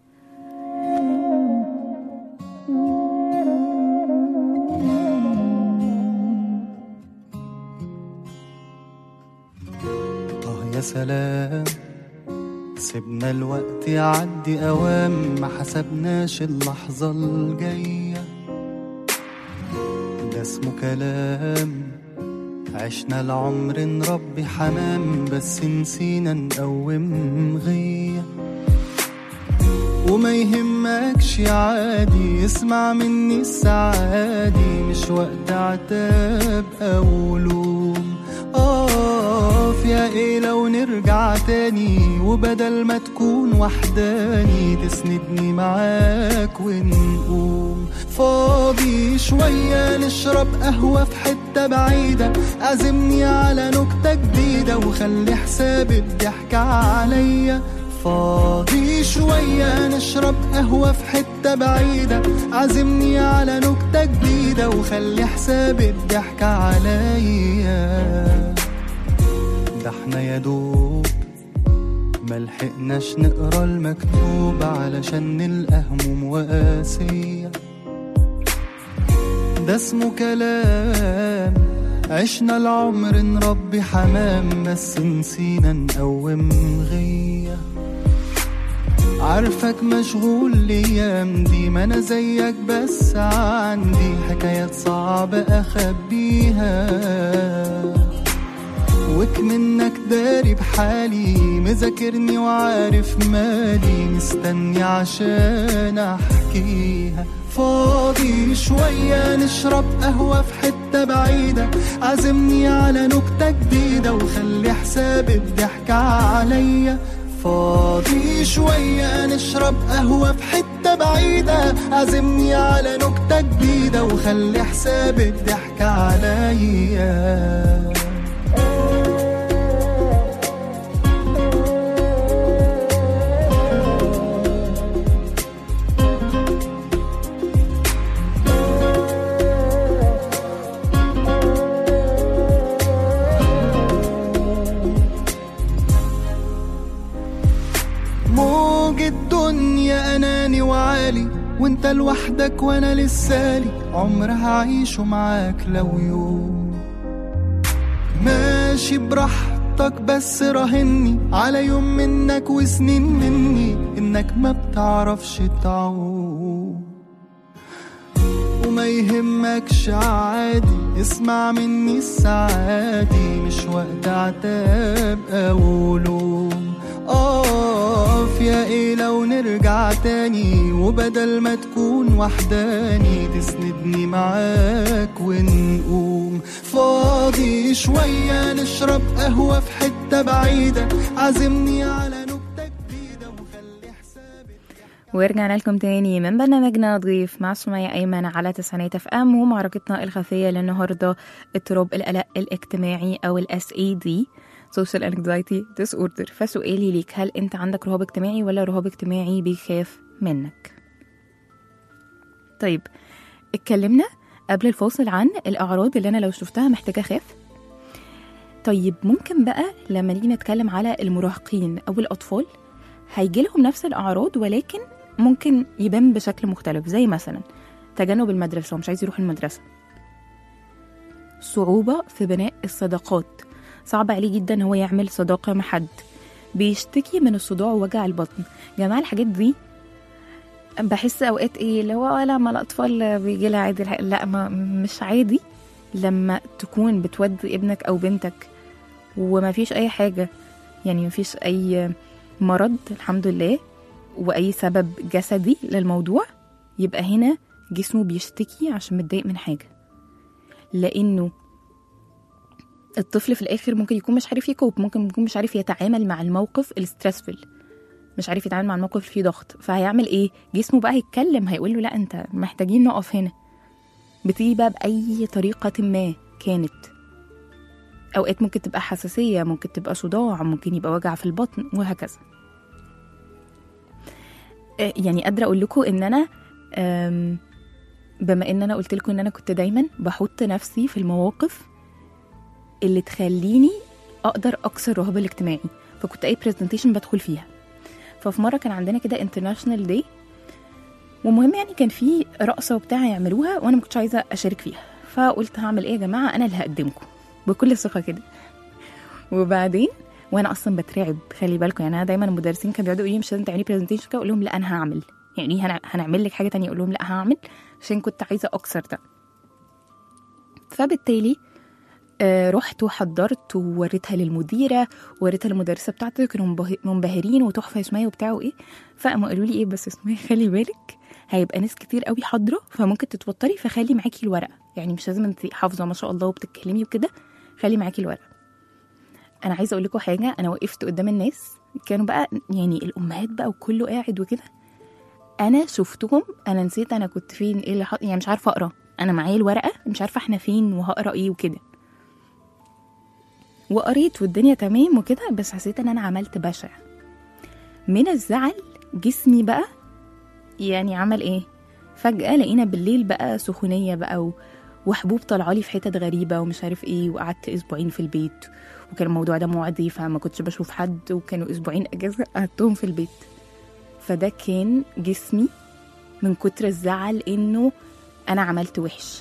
آه يا سلام سيبنا الوقت يعدي أوام ما حسبناش اللحظة الجاية ده اسمه كلام عشنا العمر نربي حمام بس نسينا نقوم غيه وما يهمكش عادي اسمع مني السعادي مش وقت عتاب او لوم اقف يا ايه لو نرجع تاني وبدل ما تكون وحداني تسندني معاك ونقوم فاضي شوية نشرب قهوة في حتة بعيدة عزمني على نكتة جديدة وخلي حساب الضحك عليا فاضي شوية نشرب قهوة في حتة بعيدة عزمني على نكتة جديدة وخلي حساب الضحك عليا ده احنا يا دوب ملحقناش نقرا المكتوب علشان نلقى هموم وقاسية ده اسمه كلام عشنا العمر نربي حمام بس نسينا نقوم غيه عارفك مشغول الايام دي ما انا زيك بس عندي حكايات صعبة اخبيها وك منك داري بحالي مذاكرني وعارف مالي مستني عشان احكيها فاضي شوية نشرب قهوة في حتة بعيدة عزمني على نكتة جديدة وخلي حساب الضحك عليا فاضي شوية نشرب قهوة في حتة بعيدة عزمني على نكتة جديدة وخلي حساب الضحك عليا لوحدك وانا لسالي عمر هعيشه معاك لو يوم ماشي براحتك بس راهني على يوم منك وسنين مني انك ما بتعرفش تعوم وما يهمكش عادي اسمع مني السعادي مش وقت عتاب او لوم اقف يا ايه لو نرجع تاني وبدل ما تكون وحداني تسندني معاك ونقوم فاضي شوية نشرب قهوة في حتة بعيدة عزمني على نكتة جديدة وخلي حسابي ورجعنا لكم تاني من برنامجنا ضيف مع سمية أيمن على تسعينات اف ام ومعركتنا الخفية للنهاردة اضطراب القلق الاجتماعي أو ال SAD Social Anxiety Disorder فسؤالي ليك هل أنت عندك رهاب اجتماعي ولا رهاب اجتماعي بيخاف منك؟ طيب اتكلمنا قبل الفاصل عن الأعراض اللي أنا لو شفتها محتاجة أخاف طيب ممكن بقى لما نيجي نتكلم على المراهقين أو الأطفال هيجي لهم نفس الأعراض ولكن ممكن يبان بشكل مختلف زي مثلا تجنب المدرسة ومش عايز يروح المدرسة صعوبة في بناء الصداقات صعب عليه جدا هو يعمل صداقة مع حد بيشتكي من الصداع ووجع البطن جماعة الحاجات دي بحس اوقات ايه اللي هو لما الاطفال بيجي لها عادي الح- لا ما مش عادي لما تكون بتودي ابنك او بنتك وما فيش اي حاجه يعني ما فيش اي مرض الحمد لله واي سبب جسدي للموضوع يبقى هنا جسمه بيشتكي عشان متضايق من حاجه لانه الطفل في الاخر ممكن يكون مش عارف يكوب ممكن يكون مش عارف يتعامل مع الموقف الستريسفul مش عارف يتعامل مع الموقف اللي فيه ضغط فهيعمل ايه جسمه بقى هيتكلم هيقول له لا انت محتاجين نقف هنا بتيجي بقى باي طريقه ما كانت اوقات ممكن تبقى حساسيه ممكن تبقى صداع ممكن يبقى وجع في البطن وهكذا آه، يعني قادره اقول لكم ان انا آم، بما ان انا قلت لكم ان انا كنت دايما بحط نفسي في المواقف اللي تخليني اقدر اكسر الرهاب الاجتماعي فكنت اي برزنتيشن بدخل فيها ففي مره كان عندنا كده انترناشونال داي ومهم يعني كان في رقصه وبتاع يعملوها وانا ما كنتش عايزه اشارك فيها فقلت هعمل ايه يا جماعه انا اللي هقدمكم بكل ثقه كده وبعدين وانا اصلا بترعب خلي بالكم يعني انا دايما المدرسين كانوا بيقعدوا يقولوا لي مش لازم تعملي برزنتيشن كده اقول لهم لا انا هعمل يعني هنع- هنعمل لك حاجه تانية اقول لهم لا هعمل عشان كنت عايزه اكسر ده فبالتالي آه، رحت وحضرت ووريتها للمديره ووريتها للمدرسه بتاعتي كانوا منبه- منبهرين وتحفه يا سميه وبتاع وايه فقاموا قالوا لي ايه بس يا سميه خلي بالك هيبقى ناس كتير قوي حاضره فممكن تتوتري فخلي معاكي الورقه يعني مش لازم انت حافظه ما شاء الله وبتتكلمي وكده خلي معاكي الورقه انا عايزه اقول لكم حاجه انا وقفت قدام الناس كانوا بقى يعني الامهات بقى وكله قاعد وكده انا شفتهم انا نسيت انا كنت فين ايه اللي حط... يعني مش عارفه اقرا انا معايا الورقه مش عارفه احنا فين وهقرا ايه وكده وقريت والدنيا تمام وكده بس حسيت ان انا عملت بشع من الزعل جسمي بقى يعني عمل ايه فجأة لقينا بالليل بقى سخونية بقى و... وحبوب طالعة لي في حتت غريبة ومش عارف ايه وقعدت اسبوعين في البيت وكان الموضوع ده معدي فما كنتش بشوف حد وكانوا اسبوعين اجازة قعدتهم في البيت فده كان جسمي من كتر الزعل انه انا عملت وحش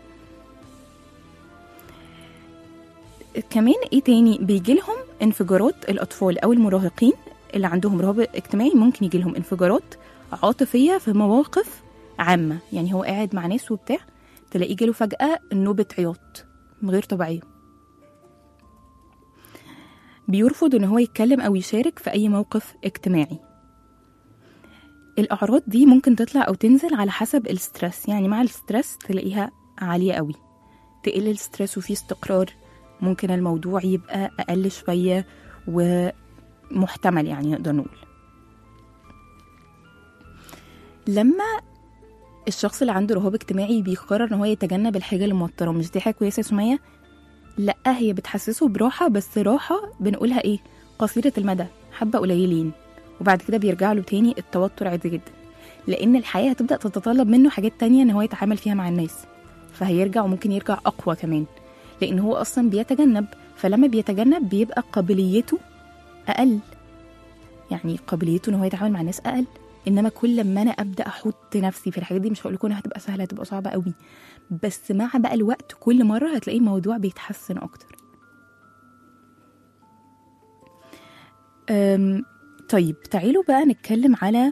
كمان ايه تاني بيجي لهم انفجارات الاطفال او المراهقين اللي عندهم رهاب اجتماعي ممكن يجي لهم انفجارات عاطفيه في مواقف عامه يعني هو قاعد مع ناس وبتاع تلاقيه جاله فجاه نوبه عياط غير طبيعيه بيرفض ان هو يتكلم او يشارك في اي موقف اجتماعي الاعراض دي ممكن تطلع او تنزل على حسب الستريس يعني مع الستريس تلاقيها عاليه قوي تقل الستريس وفي استقرار ممكن الموضوع يبقى أقل شوية ومحتمل يعني نقدر نقول لما الشخص اللي عنده رهاب اجتماعي بيقرر ان هو يتجنب الحاجة اللي موتره مش دي حاجة كويسة يا سمية لا هي بتحسسه براحة بس راحة بنقولها ايه قصيرة المدى حبة قليلين وبعد كده بيرجع له تاني التوتر عادي جدا لان الحياة هتبدأ تتطلب منه حاجات تانية ان هو يتعامل فيها مع الناس فهيرجع وممكن يرجع اقوى كمان لان هو اصلا بيتجنب فلما بيتجنب بيبقى قابليته اقل يعني قابليته ان هو يتعامل مع الناس اقل انما كل ما انا ابدا احط نفسي في الحاجات دي مش هقول لكم انها هتبقى سهله هتبقى صعبه قوي بس مع بقى الوقت كل مره هتلاقي الموضوع بيتحسن اكتر أم، طيب تعالوا بقى نتكلم على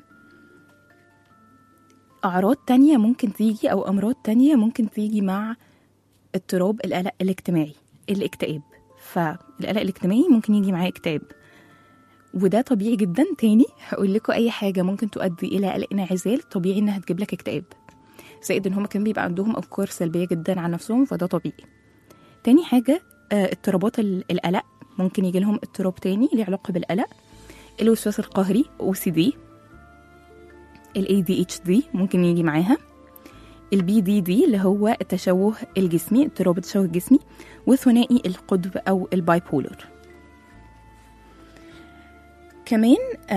أعراض تانية ممكن تيجي أو أمراض تانية ممكن تيجي مع اضطراب القلق الاجتماعي الاكتئاب فالقلق الاجتماعي ممكن يجي معاه اكتئاب وده طبيعي جدا تاني هقول لكم اي حاجه ممكن تؤدي الى قلق انعزال طبيعي انها تجيب لك اكتئاب زائد ان هما كمان بيبقى عندهم افكار سلبيه جدا عن نفسهم فده طبيعي تاني حاجه آه، اضطرابات ال- القلق ممكن يجي لهم اضطراب تاني ليه علاقه بالقلق الوسواس القهري او سي دي الاي دي اتش دي ممكن يجي معاها البي دي دي اللي هو التشوه الجسمي اضطراب التشوه الجسمي وثنائي القطب او الباي بولر كمان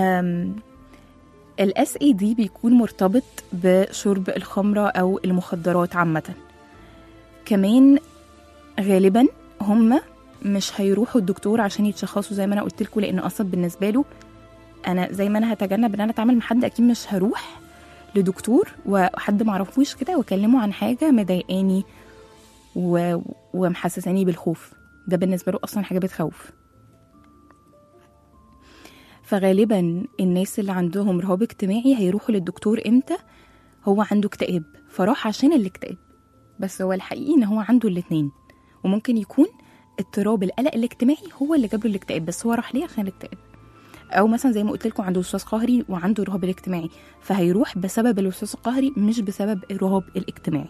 الاس اي دي بيكون مرتبط بشرب الخمره او المخدرات عامه كمان غالبا هم مش هيروحوا الدكتور عشان يتشخصوا زي ما انا قلت لكم لان اصلا بالنسبه له انا زي ما انا هتجنب ان انا اتعامل مع حد اكيد مش هروح لدكتور وحد معرفوش كده واكلمه عن حاجه مضايقاني و... ومحسساني بالخوف ده بالنسبه له اصلا حاجه بتخوف فغالبا الناس اللي عندهم رهاب اجتماعي هيروحوا للدكتور امتى هو عنده اكتئاب فراح عشان الاكتئاب بس هو الحقيقي ان هو عنده الاتنين وممكن يكون اضطراب القلق الاجتماعي هو اللي جاب له الاكتئاب بس هو راح ليه عشان الاكتئاب او مثلا زي ما قلت لكم عنده وسواس قهري وعنده رهاب الاجتماعي فهيروح بسبب الوسواس القهري مش بسبب الرهاب الاجتماعي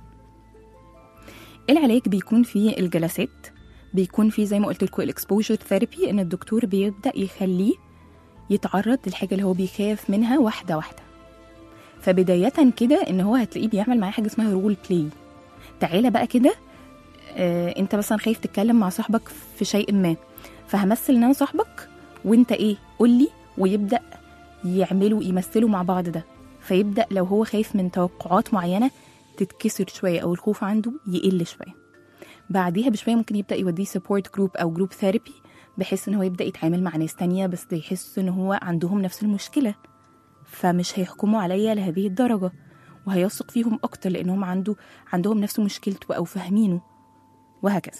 العلاج بيكون في الجلسات بيكون في زي ما قلت لكم الاكسبوجر ثيرابي ان الدكتور بيبدا يخليه يتعرض للحاجه اللي هو بيخاف منها واحده واحده فبدايه كده ان هو هتلاقيه بيعمل معاه حاجه اسمها رول بلاي تعالى بقى كده آه انت مثلا خايف تتكلم مع صاحبك في شيء ما فهمثل ان انا صاحبك وانت ايه قول لي ويبدا يعملوا يمثلوا مع بعض ده فيبدا لو هو خايف من توقعات معينه تتكسر شويه او الخوف عنده يقل شويه بعديها بشويه ممكن يبدا يوديه سبورت جروب او جروب ثيرابي بحيث ان هو يبدا يتعامل مع ناس تانية بس يحس ان هو عندهم نفس المشكله فمش هيحكموا عليا لهذه الدرجه وهيثق فيهم اكتر لانهم عنده عندهم نفس مشكلته او فاهمينه وهكذا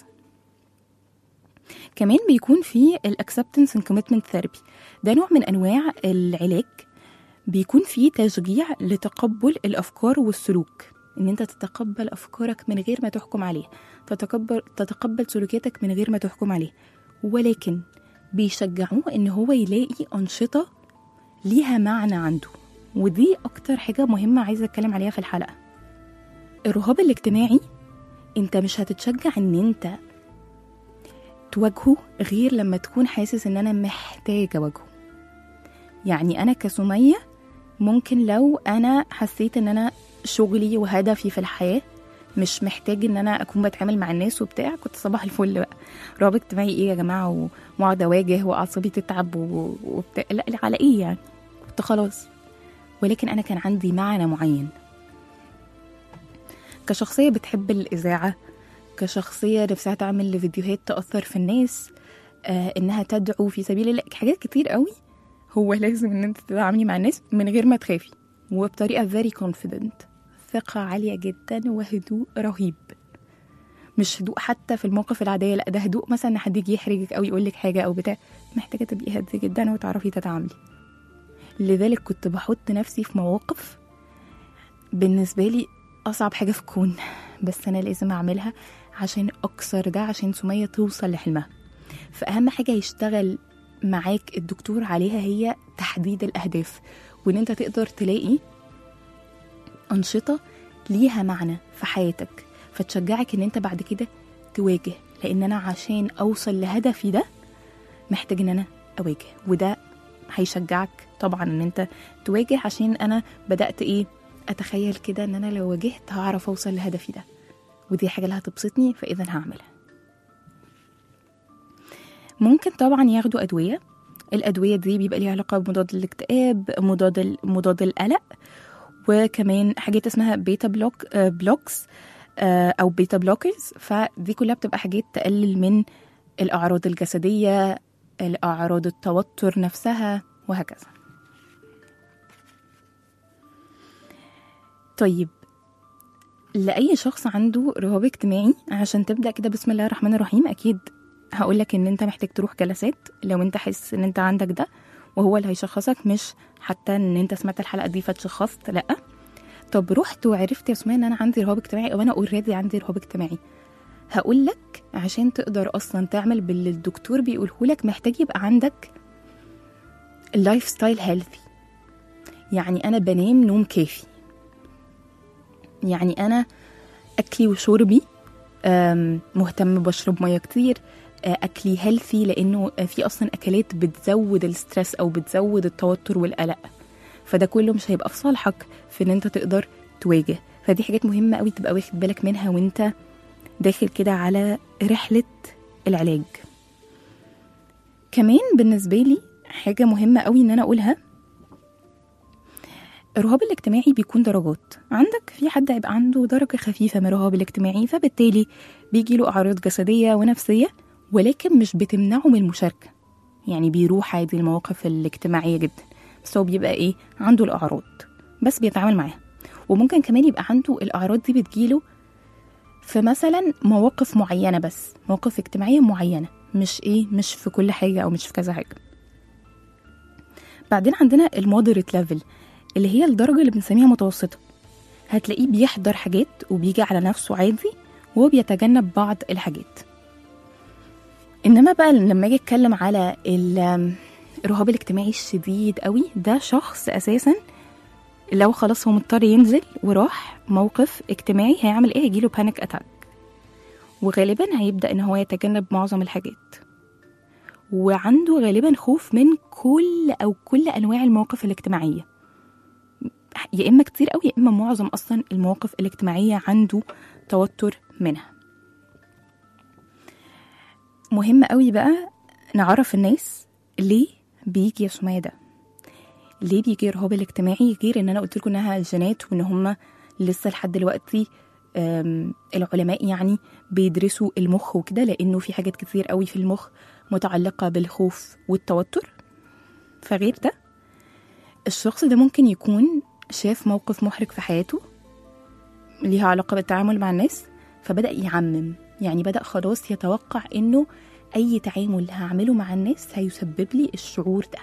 كمان بيكون في الاكسبتنس اند كوميتمنت ثيرابي ده نوع من انواع العلاج بيكون فيه تشجيع لتقبل الافكار والسلوك ان انت تتقبل افكارك من غير ما تحكم عليها تتقبل تتقبل سلوكياتك من غير ما تحكم عليها ولكن بيشجعوه ان هو يلاقي انشطه ليها معنى عنده ودي اكتر حاجه مهمه عايزه اتكلم عليها في الحلقه الرهاب الاجتماعي انت مش هتتشجع ان انت تواجهه غير لما تكون حاسس ان انا محتاج اواجهه يعني انا كسميه ممكن لو انا حسيت ان انا شغلي وهدفي في الحياه مش محتاج ان انا اكون بتعامل مع الناس وبتاع كنت صباح الفل بقى رهاب اجتماعي ايه يا جماعه و- واقعد اواجه واعصابي تتعب و- وبتاع لا لا، على ايه يعني كنت خلاص ولكن انا كان عندي معنى معين كشخصيه بتحب الاذاعه كشخصيه نفسها تعمل فيديوهات تاثر في الناس آه انها تدعو في سبيل الله حاجات كتير قوي هو لازم ان انت تتعاملي مع الناس من غير ما تخافي وبطريقه very confident ثقه عاليه جدا وهدوء رهيب مش هدوء حتى في المواقف العاديه لا ده هدوء مثلا ان حد يجي يحرجك او يقول لك حاجه او بتاع محتاجه تبقي هاديه جدا وتعرفي تتعاملي لذلك كنت بحط نفسي في مواقف بالنسبه لي اصعب حاجه في الكون بس انا لازم اعملها عشان اكسر ده عشان سميه توصل لحلمها فاهم حاجه يشتغل معاك الدكتور عليها هي تحديد الاهداف وان انت تقدر تلاقي انشطه ليها معنى في حياتك فتشجعك ان انت بعد كده تواجه لان انا عشان اوصل لهدفي ده محتاج ان انا اواجه وده هيشجعك طبعا ان انت تواجه عشان انا بدات ايه اتخيل كده ان انا لو واجهت هعرف اوصل لهدفي ده ودي حاجه اللي هتبسطني فاذا هعملها ممكن طبعا ياخدوا ادويه الادويه دي بيبقى ليها علاقه بمضاد الاكتئاب مضاد ال- مضاد القلق وكمان حاجات اسمها بيتا بلوك آه، بلوكس آه، او بيتا بلوكرز فدي كلها بتبقى حاجات تقلل من الاعراض الجسديه الاعراض التوتر نفسها وهكذا طيب لأي شخص عنده رهاب اجتماعي عشان تبدأ كده بسم الله الرحمن الرحيم أكيد هقولك إن أنت محتاج تروح جلسات لو أنت حاسس إن أنت عندك ده وهو اللي هيشخصك مش حتى إن أنت سمعت الحلقة دي فتشخصت لأ طب رحت وعرفت يا سمية إن أنا عندي رهاب اجتماعي أو أنا أوريدي عندي رهاب اجتماعي هقولك عشان تقدر أصلا تعمل باللي الدكتور بيقولهولك محتاج يبقى عندك اللايف ستايل هيلثي يعني أنا بنام نوم كافي يعني أنا أكلي وشربي أم، مهتم بشرب مية كتير أه، أكلي هيلثي لأنه في أصلا أكلات بتزود الستريس أو بتزود التوتر والقلق فده كله مش هيبقى في صالحك في إن أنت تقدر تواجه فدي حاجات مهمة قوي تبقى واخد بالك منها وأنت داخل كده على رحلة العلاج كمان بالنسبة لي حاجة مهمة قوي إن أنا أقولها الرهاب الاجتماعي بيكون درجات عندك في حد هيبقى عنده درجة خفيفة من الرهاب الاجتماعي فبالتالي بيجي له أعراض جسدية ونفسية ولكن مش بتمنعه من المشاركة يعني بيروح عادي المواقف الاجتماعية جدا بس هو بيبقى إيه عنده الأعراض بس بيتعامل معاها وممكن كمان يبقى عنده الأعراض دي بتجيله في مثلا مواقف معينة بس مواقف اجتماعية معينة مش إيه مش في كل حاجة أو مش في كذا حاجة بعدين عندنا المودريت ليفل اللي هي الدرجة اللي بنسميها متوسطة هتلاقيه بيحضر حاجات وبيجي على نفسه عادي وهو بيتجنب بعض الحاجات انما بقى لما اجي اتكلم على ال- الرهاب الاجتماعي الشديد قوي ده شخص اساسا لو خلاص هو مضطر ينزل وراح موقف اجتماعي هيعمل ايه هيجيله بانيك اتاك وغالبا هيبدا ان هو يتجنب معظم الحاجات وعنده غالبا خوف من كل او كل انواع المواقف الاجتماعيه يا اما كتير قوي يا اما معظم اصلا المواقف الاجتماعيه عنده توتر منها مهم قوي بقى نعرف الناس ليه بيجي يا سمية ده ليه بيجي الرهاب الاجتماعي غير ان انا قلت لكم انها جينات وان هم لسه لحد دلوقتي أم، العلماء يعني بيدرسوا المخ وكده لانه في حاجات كتير قوي في المخ متعلقه بالخوف والتوتر فغير ده الشخص ده ممكن يكون شاف موقف محرج في حياته ليها علاقة بالتعامل مع الناس فبدأ يعمم يعني بدأ خلاص يتوقع إنه أي تعامل هعمله مع الناس هيسبب لي الشعور ده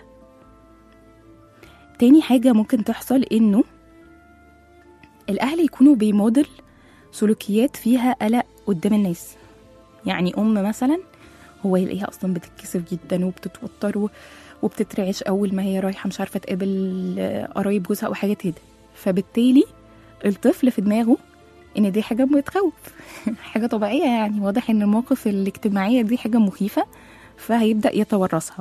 تاني حاجة ممكن تحصل إنه الأهل يكونوا بيموديل سلوكيات فيها قلق قدام الناس يعني أم مثلا هو يلاقيها أصلا بتتكسف جدا وبتتوتر و- وبتترعش أول ما هي رايحة مش عارفة تقابل آه، قرايب جوزها أو حاجات كده فبالتالي الطفل في دماغه ان دي حاجه بتخوف حاجه طبيعيه يعني واضح ان المواقف الاجتماعيه دي حاجه مخيفه فهيبدا يتورثها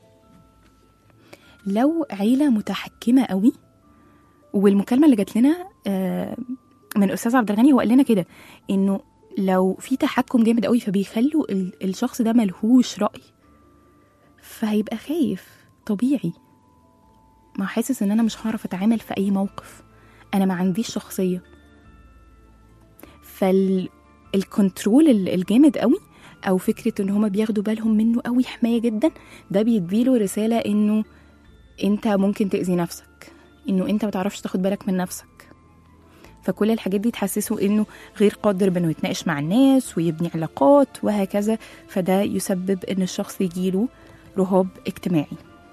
لو عيله متحكمه قوي والمكالمه اللي جات لنا آه، من استاذ عبد الغني هو قال لنا كده انه لو في تحكم جامد قوي فبيخلوا ال- الشخص ده ملهوش راي فهيبقى خايف طبيعي ما حاسس ان انا مش هعرف اتعامل في اي موقف انا ما عنديش شخصيه فالكنترول الجامد قوي او فكره ان هما بياخدوا بالهم منه قوي حمايه جدا ده بيديله رساله انه انت ممكن تاذي نفسك انه انت ما تعرفش تاخد بالك من نفسك فكل الحاجات دي تحسسه انه غير قادر بانه يتناقش مع الناس ويبني علاقات وهكذا فده يسبب ان الشخص يجيله رهاب اجتماعي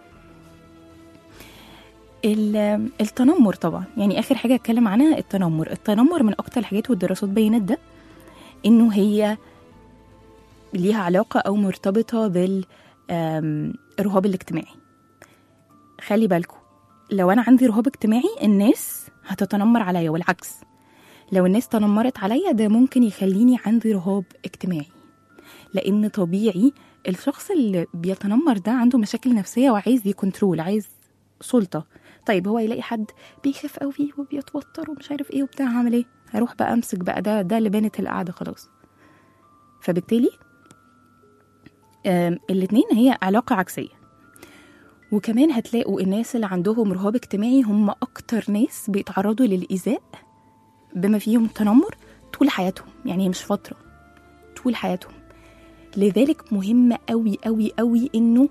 ال- التنمر طبعا يعني اخر حاجه اتكلم عنها التنمر التنمر من اكتر الحاجات والدراسات بينت ده انه هي ليها علاقه او مرتبطه بالرهاب الاجتماعي خلي بالكم لو انا عندي رهاب اجتماعي الناس هتتنمر عليا والعكس لو الناس تنمرت عليا ده ممكن يخليني عندي رهاب اجتماعي لان طبيعي الشخص اللي بيتنمر ده عنده مشاكل نفسيه وعايز يكنترول عايز سلطه طيب هو يلاقي حد بيخاف قوي وبيتوتر ومش عارف ايه وبتاع هعمل ايه هروح بقى امسك بقى ده ده اللي بانت القعده خلاص فبالتالي آم، الاتنين هي علاقه عكسيه وكمان هتلاقوا الناس اللي عندهم رهاب اجتماعي هم اكتر ناس بيتعرضوا للايذاء بما فيهم التنمر طول حياتهم يعني هي مش فتره طول حياتهم لذلك مهم قوي قوي قوي انه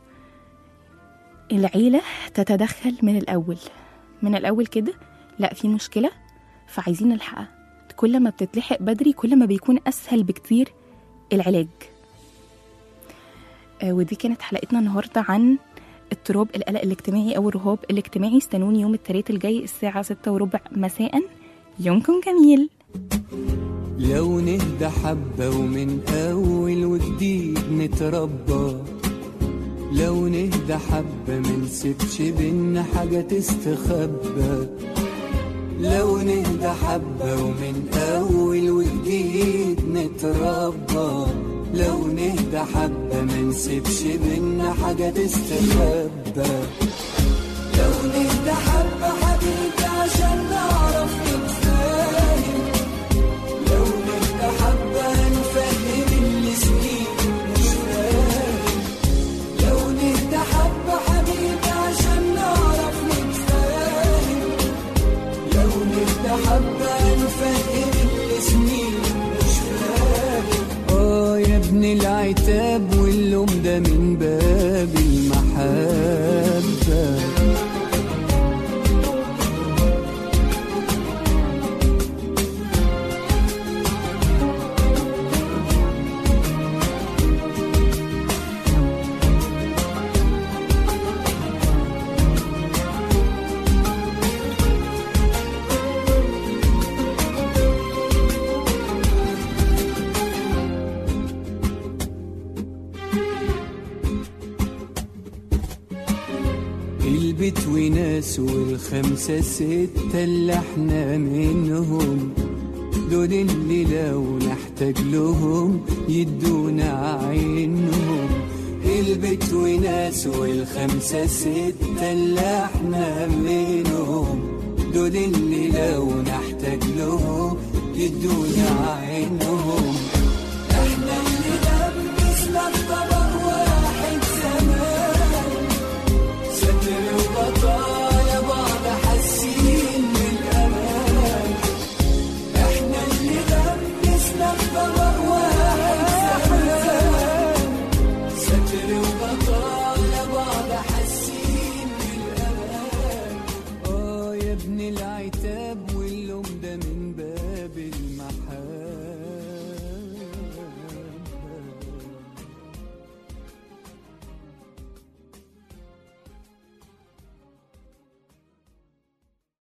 العيلة تتدخل من الأول من الأول كده لا في مشكلة فعايزين نلحقها كل ما بتتلحق بدري كل ما بيكون أسهل بكتير العلاج آه، ودي كانت حلقتنا النهاردة عن اضطراب القلق الاجتماعي أو الرهاب الاجتماعي استنوني يوم الثلاث الجاي الساعة ستة وربع مساء يومكم جميل لو نهدى حبة ومن أول وجديد نتربى لو نهدى حبة منسيبش بينا حاجة تستخبى لو نهدى حبة ومن أول وجديد نتربى لو نهدى حبة منسيبش بينا حاجة تستخبى لو نهدى حبة حبيبي عشان نعرف نتفاهم لو نهدى حبة نفهم اللي سنين مش فاهم لو نهدى حبة حبيبي عشان نعرف نتفاهم لو نهدى حبة نفهم اللي سنين مش فاهم اه يا ابن العتاب واللوم ده من باب المحبة البيت وناس والخمسة ستة اللي احنا منهم دول اللي لو نحتاج لهم يدونا عينهم البيت وناس والخمسة ستة اللي احنا منهم دول اللي لو نحتاج لهم يدونا عينهم